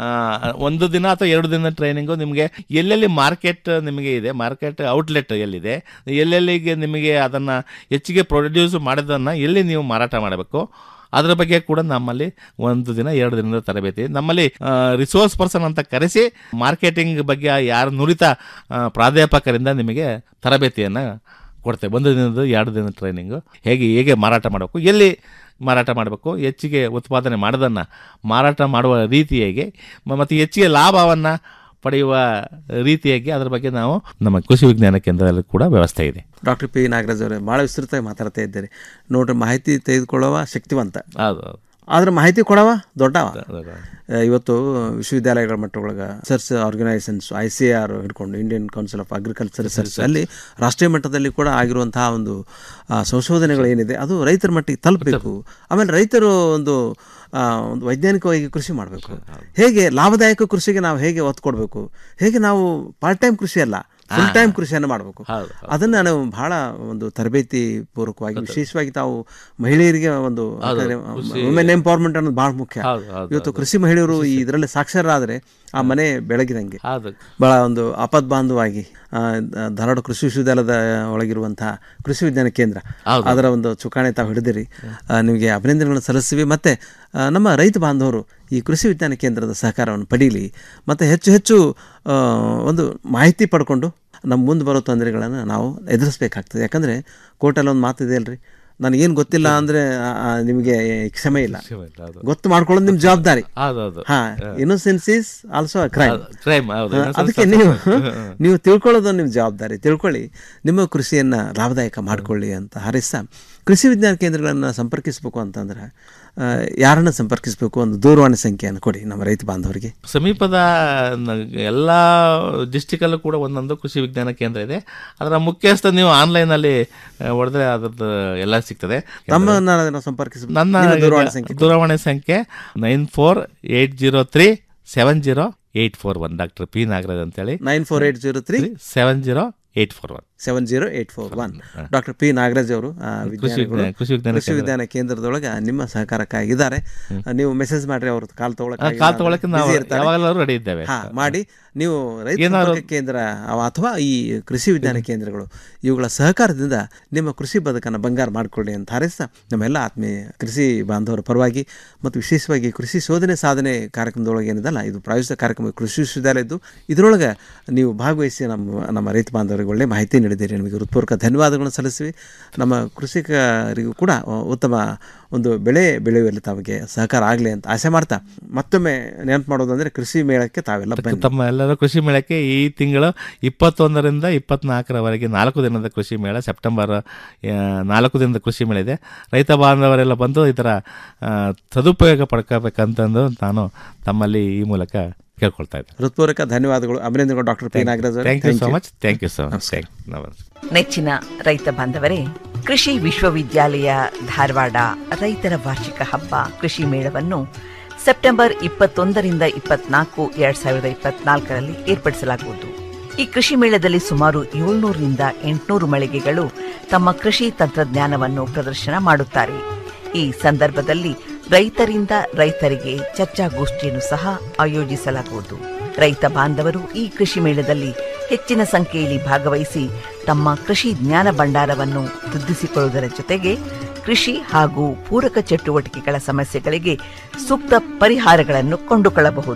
ಒಂದು ದಿನ ಅಥವಾ ಎರಡು ದಿನ ಟ್ರೈನಿಂಗು ನಿಮಗೆ ಎಲ್ಲೆಲ್ಲಿ ಮಾರ್ಕೆಟ್ ನಿಮಗೆ ಇದೆ ಮಾರ್ಕೆಟ್ ಔಟ್ಲೆಟ್ ಎಲ್ಲಿದೆ ಎಲ್ಲೆಲ್ಲಿಗೆ ನಿಮಗೆ ಅದನ್ನ ಹೆಚ್ಚಿಗೆ ಪ್ರೊಡ್ಯೂಸ್ ಮಾಡಿದನ್ನ ಎಲ್ಲಿ ನೀವು ಮಾರಾಟ ಮಾಡಬೇಕು ಅದರ ಬಗ್ಗೆ ಕೂಡ ನಮ್ಮಲ್ಲಿ ಒಂದು ದಿನ ಎರಡು ದಿನದ ತರಬೇತಿ ನಮ್ಮಲ್ಲಿ ರಿಸೋರ್ಸ್ ಪರ್ಸನ್ ಅಂತ ಕರೆಸಿ ಮಾರ್ಕೆಟಿಂಗ್ ಬಗ್ಗೆ ಯಾರು ನುರಿತ ಆ, ಪ್ರಾಧ್ಯಾಪಕರಿಂದ ನಿಮಗೆ ತರಬೇತಿಯನ್ನು ಕೊಡ್ತೇವೆ ಒಂದು ದಿನದ ಎರಡು ದಿನದ ಟ್ರೈನಿಂಗು ಹೇಗೆ ಹೇಗೆ ಮಾರಾಟ ಮಾಡಬೇಕು ಎಲ್ಲಿ ಮಾರಾಟ ಮಾಡಬೇಕು ಹೆಚ್ಚಿಗೆ ಉತ್ಪಾದನೆ ಮಾಡೋದನ್ನು ಮಾರಾಟ ಮಾಡುವ ರೀತಿಯಾಗಿ ಮ- ಮತ್ತು ಹೆಚ್ಚಿಗೆ ಲಾಭವನ್ನು ಪಡೆಯುವ ರೀತಿಯಾಗಿ ಅದರ ಬಗ್ಗೆ ನಾವು ನಮ್ಮ ಕೃಷಿ ವಿಜ್ಞಾನ ಕೇಂದ್ರದಲ್ಲಿ ಕೂಡ ವ್ಯವಸ್ಥೆ ಇದೆ ಡಾಕ್ಟರ್ ಪಿ ನಾಗರಾಜ್ ಅವರೇ ಭಾಳ ವಿಸ್ತೃತವಾಗಿ ಮಾತಾಡ್ತಾ ಇದ್ದೀರಿ ನೋಡ್ರಿ ಮಾಹಿತಿ ತೆಗೆದುಕೊಳ್ಳುವ ಶಕ್ತಿವಂತ ಹೌದು ಹೌದು ಆದ್ರೆ ಮಾಹಿತಿ ಕೊಡವ ದೊಡ್ಡವ ಆ, ಇವತ್ತು ವಿಶ್ವವಿದ್ಯಾಲಯಗಳ ಮಟ್ಟದೊಳಗೆ research organisations I C R ಹಿಡ್ಕೊಂಡು Indian council of agriculture research ಅಲ್ಲಿ ರಾಷ್ಟ್ರೀಯ ಮಟ್ಟದಲ್ಲಿ ಕೂಡ ಆಗಿರುವಂತಹ ಒಂದು ಆ, ಸಂಶೋಧನೆಗಳು ಏನಿದೆ ಅದು ರೈತರ ಮಟ್ಟಿಗೆ ತಲುಪಬೇಕು ಆಮೇಲೆ ರೈತರು ಒಂದು ಆ, ಒಂದು ವೈಜ್ಞಾನಿಕವಾಗಿ ಕೃಷಿ ಮಾಡಬೇಕು ಹೇಗೆ ಲಾಭದಾಯಕ ಕೃಷಿಗೆ ನಾವು ಹೇಗೆ ಒತ್ತು ಕೊಡಬೇಕು ಹೇಗೆ ನಾವು ಪಾರ್ಟ್ ಟೈಮ್ ಕೃಷಿ ಅಲ್ಲ ಫುಲ್ ಟೈಮ್ ಕೃಷಿಯನ್ನು ಮಾಡಬೇಕು ಅದನ್ನು ನಾವು ಬಹಳ ಒಂದು ತರಬೇತಿ ಪೂರ್ವಕವಾಗಿ ವಿಶೇಷವಾಗಿ ತಾವು ಮಹಿಳೆಯರಿಗೆ ಒಂದು ವುಮೆನ್ ಎಂಪವರ್ಮೆಂಟ್ ಅನ್ನೋದು ಬಹಳ ಮುಖ್ಯ ಹೌದು, ಹೌದು, ಇವತ್ತು ಕೃಷಿ ಮಹಿಳೆಯರು ಈ ಇದರಲ್ಲಿ ಸಾಕ್ಷರರಾದರೆ ಆ ಮನೆ ಬೆಳಗಿದಂಗೆ ಹೌದು ಬಹಳ ಒಂದು ಆಪದ್ಬಾಂಧವಾಗಿ ಆ, ದ- ಧಾರವಾಡ ಕೃಷಿ ವಿಶ್ವವಿದ್ಯಾಲಯದ ಒಳಗಿರುವಂತಹ ಕೃಷಿ ವಿಜ್ಞಾನ ಕೇಂದ್ರ ಹೌದು. ಅದರ ಒಂದು ಚುಕ್ಕಾಣಿ ತಾವು ಹಿಡಿದಿರಿ ಆ, ನಿಮಗೆ ಅಭಿನಂದನೆಗಳನ್ನು ಸಲ್ಲಿಸ್ತೀವಿ ಮತ್ತು ಆ, ನಮ್ಮ ರೈತ ಬಾಂಧವರು ಈ ಕೃಷಿ ವಿಜ್ಞಾನ ಕೇಂದ್ರದ ಸಹಕಾರವನ್ನು ಪಡೀಲಿ ಮತ್ತು ಹೆಚ್ಚು ಹೆಚ್ಚು ಆ, ಒಂದು ಮಾಹಿತಿ ಪಡ್ಕೊಂಡು ನಮ್ಮ ಮುಂದೆ ಬರೋ ತೊಂದರೆಗಳನ್ನು ನಾವು ಎದುರಿಸ್ಬೇಕಾಗ್ತದೆ ಯಾಕಂದರೆ ಕೋರ್ಟಲ್ಲಿ ಒಂದು ಮಾತಿದೆ ಅಲ್ರಿ ನನಗೇನು ಗೊತ್ತಿಲ್ಲ ಅಂದರೆ ನಿಮಗೆ ಕ್ಷಮೆ ಇಲ್ಲ ಗೊತ್ತು ಮಾಡ್ಕೊಳ್ಳೋದು ನಿಮ್ಮ ಜವಾಬ್ದಾರಿ ಹೌದೌದು ಹಾ innocence is also a crime crime ಹೌದು ಅದಕ್ಕೆ ನೀವು ನೀವು ತಿಳ್ಕೊಳ್ಳೋದು ನಿಮ್ಮ ಜವಾಬ್ದಾರಿ ತಿಳ್ಕೊಳ್ಳಿ ನಿಮ್ಮ ಕೃಷಿಯನ್ನು ಲಾಭದಾಯಕ ಮಾಡಿಕೊಳ್ಳಿ ಅಂತ ಹಾರೈಸ್ತಾ ಕೃಷಿ ವಿಜ್ಞಾನ ಕೇಂದ್ರಗಳನ್ನು ಸಂಪರ್ಕಿಸಬೇಕು ಅಂತಂದ್ರೆ ಆ, ಯಾರನ್ನ ಸಂಪರ್ಕಿಸಬೇಕು ಒಂದು ದೂರವಾಣಿ ಸಂಖ್ಯೆಯನ್ನು ಕೊಡಿ ನಮ್ಮ ರೈತ ಬಾಂಧವರಿಗೆ ಸಮೀಪದ ನ- ಎಲ್ಲ ಡಿಸ್ಟಿಕಲ್ಲೂ ಕೂಡ ಒಂದೊಂದು ಕೃಷಿ ವಿಜ್ಞಾನ ಕೇಂದ್ರ ಇದೆ ಅದರ ಮುಖ್ಯಸ್ಥ ನೀವು ಆನ್ಲೈನಲ್ಲಿ ಹೊಡೆದ್ರೆ ಅದ್ರದ್ದು ಎಲ್ಲ ಸಿಗ್ತದೆ ತಮ್ಮನ್ನ ಸಂಪರ್ಕಿಸ ನನ್ನ ನಿಮ್ಮ ದೂರವಾಣಿ ಈಗ ಸಂಖ್ಯೆ ದೂರವಾಣಿ ಸಂಖ್ಯೆ nine four eight zero three seven zero eight four one doctor P Nagaraj ಅಂತೇಳಿ nine four eight zero three seven zero eight four one seven zero eight four one doctor P Nagaraj ಅವರು ಆ, ವಿಜ್ಞಾನಿಗಳು ವಿಜ್ಞಾನ- ಕೃಷಿ ವಿಜ್ಞಾನ ಕೃಷಿ ವಿಜ್ಞಾನ ಕೇಂದ್ರದೊಳಗೆ ನಿಮ್ಮ ಸಹಕಾರಕ್ಕಾಗಿದ್ದಾರೆ ಆ, ನೀವು ಮೆಸೇಜ್ ಮಾಡ್ರಿ ಅವ್ರ ಕಾಲ್ ತಗೊಳಕ್ಕೆ ಕಾಲ್ ತಗೊಳಕ್ಕೆ ನಾವು ಯಾವಾಗಲಾದ್ರೂ ರೆಡಿ ಇದ್ದೇವೆ ಹಾ ಮಾಡಿ ನೀವು ರೈತ ಏನಾದ್ರು- ಸಂಪರ್ಕ ಕೇಂದ್ರ ಅವ- ಅಥವಾ ಈ ಕೃಷಿ ವಿಜ್ಞಾನ ಕೇಂದ್ರಗಳು ಇವುಗಳ ಸಹಕಾರದಿಂದ ನಿಮ್ಮ ಕೃಷಿ ಬದುಕನ್ನು ಬಂಗಾರ ಮಾಡಿಕೊಳ್ಳಿ ಅಂತ ಹಾರೈಸ್ತಾ ನಮ್ಮೆಲ್ಲ ಆತ್ಮೀಯ ಕೃಷಿ ಬಾಂಧವರ ಪರವಾಗಿ ಮತ್ತು ವಿಶೇಷವಾಗಿ ಕೃಷಿ ಶೋಧನೆ ಸಾಧನೆ ಕಾರ್ಯಕ್ರಮದೊಳಗೆ ಏನಿದಲ್ಲ ಇದು ಪ್ರಾಯೋಜಿತ ಕಾರ್ಯಕ್ರಮ ಕೃಷಿ ವಿಶ್ವವಿದ್ಯಾಲಯದ್ದು ಇದರೊಳಗೆ ನೀವು ಭಾಗವಹಿಸಿ ನಮ್ಮ ನಮ್ಮ ರೈತ ಬಾಂಧವರಿಗೆ ಒಳ್ಳೆ ಮಾಹಿತಿ ನೀಡಿದ್ದೀರಿ ನಿಮಗೆ ಹೃತ್ಪೂರ್ವಕ ಧನ್ಯವಾದಗಳನ್ನು ಸಲ್ಲಿಸಿ ನಮ್ಮ ಕೃಷಿಕರಿಗೂ ಕೂಡ ಉತ್ತಮ ಒಂದು ಬೆಳೆ ಬೆಳೆಯುವಲ್ಲಿ ತಮಗೆ ಸಹಕಾರ ಆಗಲಿ ಅಂತ ಆಸೆ ಮಾಡ್ತಾ ಮತ್ತೊಮ್ಮೆ ನೆನಪು ಮಾಡೋದಂದ್ರೆ ಕೃಷಿ ಮೇಳಕ್ಕೆ ತಾವೆಲ್ಲ ಬನ್ನಿ ತಮ್ಮ ಎಲ್ಲರೂ ಕೃಷಿ ಮೇಳಕ್ಕೆ ಈ ತಿಂಗಳು ಇಪ್ಪತ್ತೊಂದರಿಂದ ಇಪ್ಪತ್ನಾಲ್ಕರವರೆಗೆ ನಾಲ್ಕು ದಿನದ ಕೃಷಿ ಮೇಳ ಸೆಪ್ಟೆಂಬರ್ ಆ, ನಾಲ್ಕು ದಿನದ ಕೃಷಿ ಮೇಳ ಇದೆ ರೈತ ಬಾಂಧವರೆಲ್ಲ ಬಂದು ಇದರ ಆ, ಸದುಪಯೋಗ ಪಡ್ಕೋಬೇಕಂತಂದು ನಾನು ತಮ್ಮಲ್ಲಿ ಈ ಮೂಲಕ ಕೇಳ್ಕೊಳ್ತಾ ಇದ್ದೇನೆ ಹೃತ್ಪೂರ್ವಕ ಧನ್ಯವಾದಗಳು ಅಭಿನಂದನೆಗಳು ಡಾಕ್ಟರ್ ಪಿ ನಾಗರಾಜ್ ಅವರೇ. Thank you Thank so you. Much thank you so much thank ನಮಸ್ಕಾರ ನೆಚ್ಚಿನ ರೈತ ಬಾಂಧವರೇ ಕೃಷಿ ವಿಶ್ವವಿದ್ಯಾಲಯ ಧಾರವಾಡ ರೈತರ ವಾರ್ಷಿಕ ಹಬ್ಬ ಕೃಷಿ ಮೇಳವನ್ನು ಸೆಪ್ಟೆಂಬರ್ ಇಪ್ಪತ್ತೊಂದರಿಂದ ಇಪ್ಪತ್ನಾಲ್ಕು ಎರಡ್ ಸಾವಿರದ ಇಪ್ಪತ್ನಾಲ್ಕರಲ್ಲಿ ಏರ್ಪಡಿಸಲಾಗುವುದು ಈ ಕೃಷಿ ಮೇಳದಲ್ಲಿ ಸುಮಾರು ಏಳ್ನೂರರಿಂದ ಎಂಟುನೂರು ಮಳಿಗೆಗಳು ತಮ್ಮ ಕೃಷಿ ತಂತ್ರಜ್ಞಾನವನ್ನು ಪ್ರದರ್ಶನ ಮಾಡುತ್ತಾರೆ ಈ ಸಂದರ್ಭದಲ್ಲಿ ರೈತರಿಂದ ರೈತರಿಗೆ ಚರ್ಚಾಗೋಷ್ಠಿಯನ್ನು ಸಹ ಆಯೋಜಿಸಲಾಗುವುದು ರೈತ ಬಾಂಧವರು ಈ ಕೃಷಿ ಮೇಳದಲ್ಲಿ ಹೆಚ್ಚಿನ ಸಂಖ್ಯೆಯಲ್ಲಿ ಭಾಗವಹಿಸಿ ತಮ್ಮ ಕೃಷಿ ಜ್ಞಾನ ಭಂಡಾರವನ್ನು ವೃದ್ಧಿಸಿಕೊಳ್ಳುವುದರ ಜೊತೆಗೆ ಕೃಷಿ ಹಾಗೂ ಪೂರಕ ಚಟುವಟಿಕೆಗಳ ಸಮಸ್ಯೆಗಳಿಗೆ ಸೂಕ್ತ ಪರಿಹಾರಗಳನ್ನು ಕೊಂಡುಕೊಳ್ಳಬಹುದು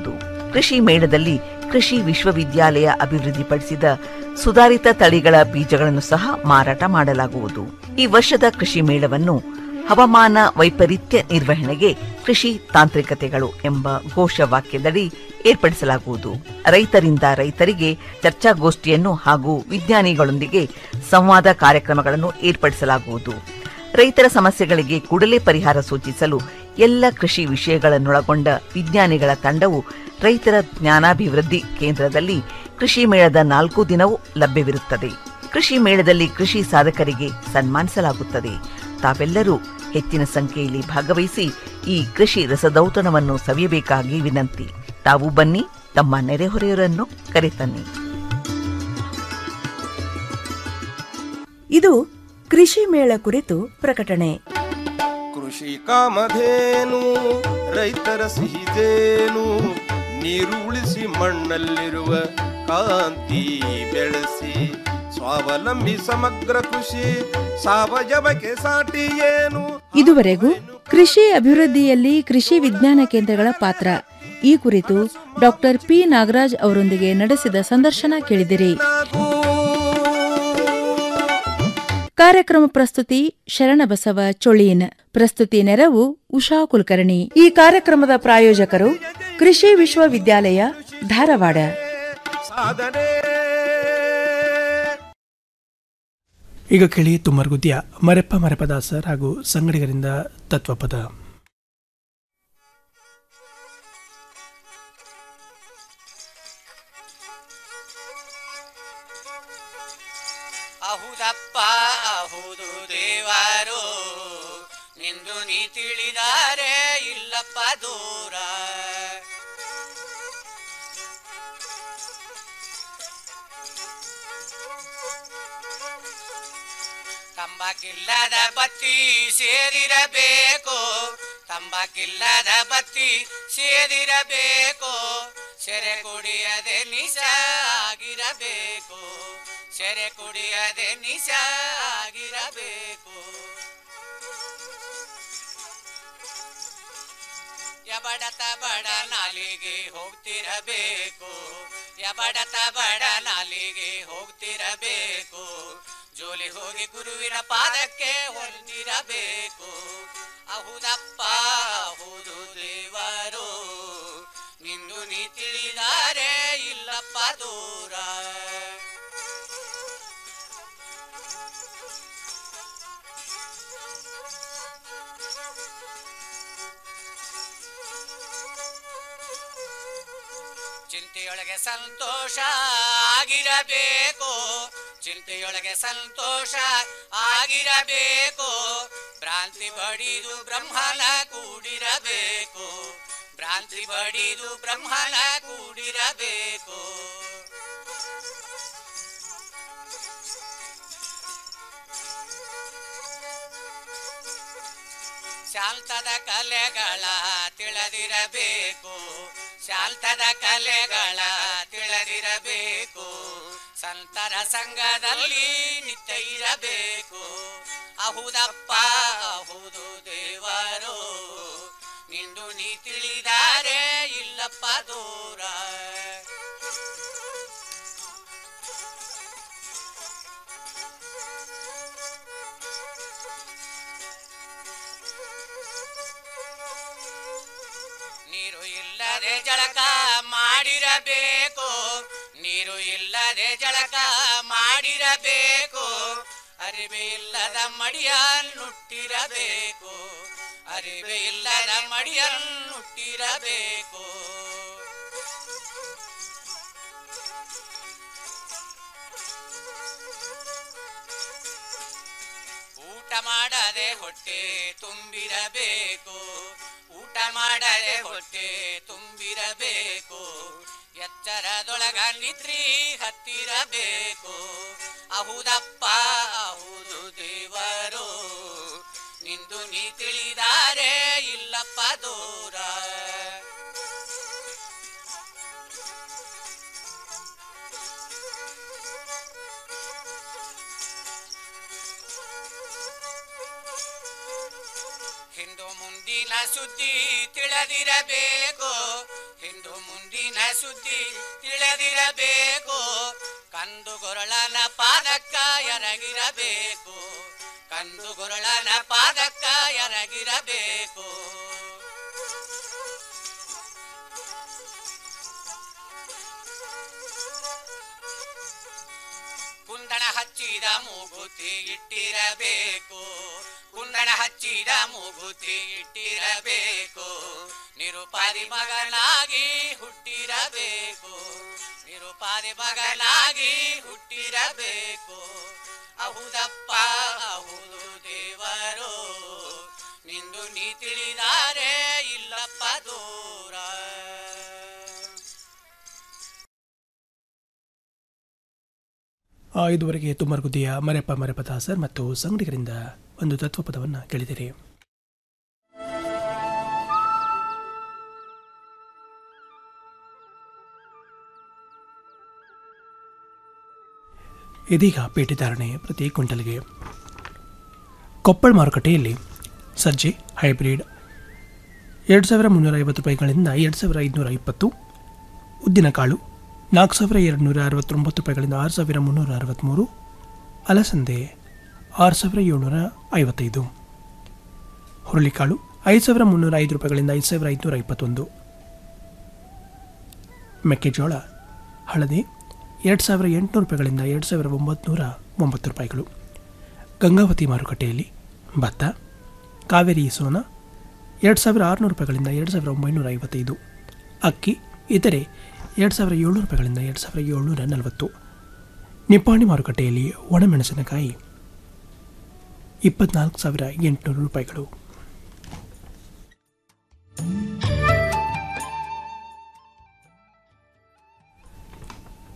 ಕೃಷಿ ಮೇಳದಲ್ಲಿ ಕೃಷಿ ವಿಶ್ವವಿದ್ಯಾಲಯ ಅಭಿವೃದ್ಧಿಪಡಿಸಿದ ಸುಧಾರಿತ ತಳಿಗಳ ಬೀಜಗಳನ್ನು ಸಹ ಮಾರಾಟ ಮಾಡಲಾಗುವುದು ಈ ವರ್ಷದ ಕೃಷಿ ಮೇಳವನ್ನು ಹವಾಮಾನ ವೈಪರೀತ್ಯ ನಿರ್ವಹಣೆಗೆ ಕೃಷಿ ತಾಂತ್ರಿಕತೆಗಳು ಎಂಬ ಘೋಷವಾಕ್ಯದಡಿ ಏರ್ಪಡಿಸಲಾಗುವುದು ರೈತರಿಂದ ರೈತರಿಗೆ ಚರ್ಚಾಗೋಷ್ಠಿಯನ್ನು ಹಾಗೂ ವಿಜ್ಞಾನಿಗಳೊಂದಿಗೆ ಸಂವಾದ ಕಾರ್ಯಕ್ರಮಗಳನ್ನು ಏರ್ಪಡಿಸಲಾಗುವುದು ರೈತರ ಸಮಸ್ಯೆಗಳಿಗೆ ಕೂಡಲೇ ಪರಿಹಾರ ಸೂಚಿಸಲು ಎಲ್ಲ ಕೃಷಿ ವಿಷಯಗಳನ್ನೊಳಗೊಂಡ ವಿಜ್ಞಾನಿಗಳ ತಂಡವು ರೈತರ ಜ್ಞಾನಾಭಿವೃದ್ಧಿ ಕೇಂದ್ರದಲ್ಲಿ ಕೃಷಿ ಮೇಳದ ನಾಲ್ಕು ದಿನವೂ ಲಭ್ಯವಿರುತ್ತದೆ ಕೃಷಿ ಮೇಳದಲ್ಲಿ ಕೃಷಿ ಸಾಧಕರಿಗೆ ಸನ್ಮಾನಿಸಲಾಗುತ್ತದೆ ತಾವೆಲ್ಲರೂ ಹೆಚ್ಚಿನ ಸಂಖ್ಯೆಯಲ್ಲಿ ಭಾಗವಹಿಸಿ ಈ ಕೃಷಿ ರಸದೌತಣವನ್ನು ಸವಿಯಬೇಕಾಗಿ ವಿನಂತಿ ತಾವು ಬನ್ನಿ ತಮ್ಮ ನೆರೆಹೊರೆಯವರನ್ನು ಕರೆತನ್ನಿ ಇದು ಕೃಷಿ ಮೇಳ ಕುರಿತು ಪ್ರಕಟಣೆ ಕೃಷಿ ಕಾಮಧೇನು ರೈತರ ಸಿಹಿದೇನು ನೀರು ಉಳಿಸಿ ಮಣ್ಣಲ್ಲಿರುವ ಕಾಂತಿ ಬೆಳೆಸಿ ಸ್ವಾವಲಂಬಿ ಸಮಗ್ರ ಕೃಷಿ ಸಾವಯವಕ್ಕೆ ಸಾಟಿ ಏನು ಇದುವರೆಗೂ ಕೃಷಿ ಅಭಿವೃದ್ಧಿಯಲ್ಲಿ ಕೃಷಿ ವಿಜ್ಞಾನ ಕೇಂದ್ರಗಳ ಪಾತ್ರ ಈ ಕುರಿತು ಡಾಕ್ಟರ್ ಪಿ ನಾಗರಾಜ್ ಅವರೊಂದಿಗೆ ನಡೆಸಿದ ಸಂದರ್ಶನ ಕೇಳಿದಿರಿ ಕಾರ್ಯಕ್ರಮ ಪ್ರಸ್ತುತಿ ಶರಣಬಸವ ಚೊಳೀನ್ ಪ್ರಸ್ತುತಿ ನೆರವು ಉಷಾ ಕುಲಕರ್ಣಿ ಈ ಕಾರ್ಯಕ್ರಮದ ಪ್ರಾಯೋಜಕರು ಕೃಷಿ ವಿಶ್ವವಿದ್ಯಾಲಯ ಧಾರವಾಡ ಸಾಧನೆ ಈಗ ಕೇಳಿ ತುಮ್ಮರ್ಗುದ್ಯ ಮರೆಪ್ಪ ಮರೆಪದಾಸರ್ ಹಾಗೂ ಸಂಗಡಿಗರಿಂದ ತತ್ವಪದ ಅಹುದಪ್ಪ ಅಹುದು ದೇವರು ನಿಂದು ನೀ ತಿಳಿದಾರೆ ಇಲ್ಲಪ್ಪ ದೂರ ತಂಬಾಕಿಲ್ಲದ ಬತ್ತಿ ಸೇರಿರಬೇಕು ತಂಬಾಕಿಲ್ಲದ ಬತ್ತಿ ಸೇರಿರಬೇಕು ಸೆರೆ ಕುಡಿಯದೆ ನಿಶ ಆಗಿರಬೇಕು ಸೆರೆ ಕುಡಿಯದೆ ನಿಶ ಆಗಿರಬೇಕು ಯಬಡತ ಬಡ ನಾಲಿಗೆ ಹೋಗ್ತಿರಬೇಕು ಯಬಡತ ಬಡ ನಾಲಿಗೆ ಹೋಗ್ತಿರಬೇಕು ಜೋಲಿ ಹೋಗಿ ಗುರುವಿನ ಪಾದಕ್ಕೆ ಹೊಂದಿರಬೇಕು ಅಹುದಪ್ಪ ಅಹುದು ದೇವರು ನಿಂದು ನೀ ತಿಳಿದಾರೆ ಇಲ್ಲಪ್ಪ ದೂರ ಚಿಂತೆಯೊಳಗೆ ಸಂತೋಷ ಆಗಿರಬೇಕು ಚಿಂತೆಯೊಳಗೆ ಸಂತೋಷ ಆಗಿರಬೇಕು ಭ್ರಾಂತಿ ಬಡಿದು ಬ್ರಹ್ಮನ ಕೂಡಿರಬೇಕು ಭ್ರಾಂತಿ ಬಡಿದು ಬ್ರಹ್ಮನ ಕೂಡಿರಬೇಕು ಶಾಂತದ ಕಲೆಗಳ ತಿಳಿದಿರಬೇಕು ಶಾಂತದ ಕಲೆಗಳ ತಿಳಿದಿರಬೇಕು ಸಂತರ ಸಂಘದಲ್ಲಿ ನಿತ್ಯ ಇರಬೇಕು ಅಹುದಪ್ಪ ಅಹುದು ದೇವರು ನಿಂದು ನೀ ತಿಳಿದಾರೆ ಇಲ್ಲಪ್ಪ ದೂರ ನೀರು ಇಲ್ಲದೆ ಜಳಕ ಮಾಡಿರಬೇಕು ನೀರು ಇಲ್ಲದೆ ಜಳಕ ಮಾಡಿರಬೇಕು ಅರಿವೆ ಇಲ್ಲದ ಮಡಿಯನ್ನುಟ್ಟಿರಬೇಕು ಅರಿವೆ ಇಲ್ಲದ ಮಡಿಯನ್ನುಟ್ಟಿರಬೇಕು ಊಟ ಮಾಡದೆ ಹೊಟ್ಟೆ ತುಂಬಿರಬೇಕು ಊಟ ಮಾಡದೆ ಹೊಟ್ಟೆ ತುಂಬಿರಬೇಕು ಎಚ್ಚರದೊಳಗ ನಿದ್ರಿ ಹತ್ತಿರಬೇಕು ಅಹುದಪ್ಪ ಅಹುದು ದೇವರು ನಿಂದು ನೀ ತಿಳಿದಾರೆ ಇಲ್ಲಪ್ಪ ದೂರ ಹಿಂದು ಮುಂದಿನ ಸುದ್ದಿ ತಿಳಿದಿರಬೇಕು ಹಿಂದು ಮುಂದಿನ ಕಾಡಿನ ಸುದ್ದಿ ತಿಳಿದಿರಬೇಕು ಕಂದು ಗೊರಳನ ಪಾದಕ್ಕ ಎರಗಿರಬೇಕು ಕಂದು ಗೊರಳನ ಪಾದಕ್ಕ ಎರಗಿರಬೇಕು ಕುಂದಣ ಹಚ್ಚಿದ ಮೂಗುತಿ ಇಟ್ಟಿರಬೇಕು ಕುಂದಣ ಹಚ್ಚಿದ ಮೂಗುತಿ ಇಟ್ಟಿರಬೇಕು ನಿರುಪಾದಿ ಮಗನಾಗಿ ಹುಟ್ಟಿರಬೇಕು ನಿರುಪಾದಿ ಮಗನಾಗಿ ಹುಟ್ಟಿರಬೇಕು ಅಹುದಪ್ಪ ಅಹುದು ದೇವರು ನಿಂದು ನೀ ತಿಳಿದಾರೆ ಇಲ್ಲಪ್ಪ ದೂರ ಆ, ಇದುವರೆಗೆ ತುಮರ್ಗುದಿಯ ಮರೆಪ ಮರೆಪ ದಾಸರ್ ಮತ್ತು ಸಂಗಡಿಗರಿಂದ ಒಂದು ತತ್ವಪದವನ್ನು ಕೇಳಿದಿರಿ ಇದೀಗ ಪೇಟೆದಾರಣೆ ಪ್ರತಿ ಕ್ವಿಂಟಲ್ಗೆ ಕೊಪ್ಪಳ ಮಾರುಕಟ್ಟೆಯಲ್ಲಿ ಸಜ್ಜೆ ಹೈಬ್ರಿಡ್ ಎರಡು ಸಾವಿರ ಮುನ್ನೂರ ಐವತ್ತು ರೂಪಾಯಿಗಳಿಂದ ಎರಡು ಸಾವಿರ ಐದುನೂರ ಇಪ್ಪತ್ತು ಉದ್ದಿನಕಾಳು ನಾಲ್ಕು ಸಾವಿರ ಎರಡು ನೂರ ಅರವತ್ತೊಂಬತ್ತು ರೂಪಾಯಿಗಳಿಂದ ಆರು ಸಾವಿರ ಮುನ್ನೂರ ಅರವತ್ತ್ಮೂರು ಅಲಸಂದೆ ಆರು ಸಾವಿರ ಏಳ್ನೂರ ಐವತ್ತೈದು ಹುರುಳಿಕಾಳು ಐದು ಸಾವಿರ ಮುನ್ನೂರ ಐದು ರೂಪಾಯಿಗಳಿಂದ ಐದು ಸಾವಿರ ಐದುನೂರ ಇಪ್ಪತ್ತೊಂದು ಮೆಕ್ಕೆಜೋಳ ಹಳದಿ ಎರಡು ಸಾವಿರ ಎಂಟುನೂರು ರೂಪಾಯಿಗಳಿಂದ ಎರಡು ಸಾವಿರ ಒಂಬತ್ತು ಒಂಬತ್ತು ರೂಪಾಯಿಗಳು ಗಂಗಾವತಿ ಮಾರುಕಟ್ಟೆಯಲ್ಲಿ ಭತ್ತ ಕಾವೇರಿ ಸೋನ ಎರಡು ಸಾವಿರ ಆರುನೂರು ರೂಪಾಯಿಗಳಿಂದ ಎರಡು ಸಾವಿರ ಒಂಬೈನೂರ ಐವತ್ತೈದು ಅಕ್ಕಿ ಇತರೆ ಎರಡು ಸಾವಿರ ಏಳ್ನೂರು ರೂಪಾಯಿಗಳಿಂದ ಎರಡು ಸಾವಿರ ಏಳ್ನೂರ ನಲವತ್ತು ನಿಪ್ಪಾಣಿ ಮಾರುಕಟ್ಟೆಯಲ್ಲಿ ಒಣಮೆಣಸಿನಕಾಯಿ ಇಪ್ಪತ್ನಾಲ್ಕು ಸಾವಿರ ಎಂಟುನೂರು ರೂಪಾಯಿಗಳು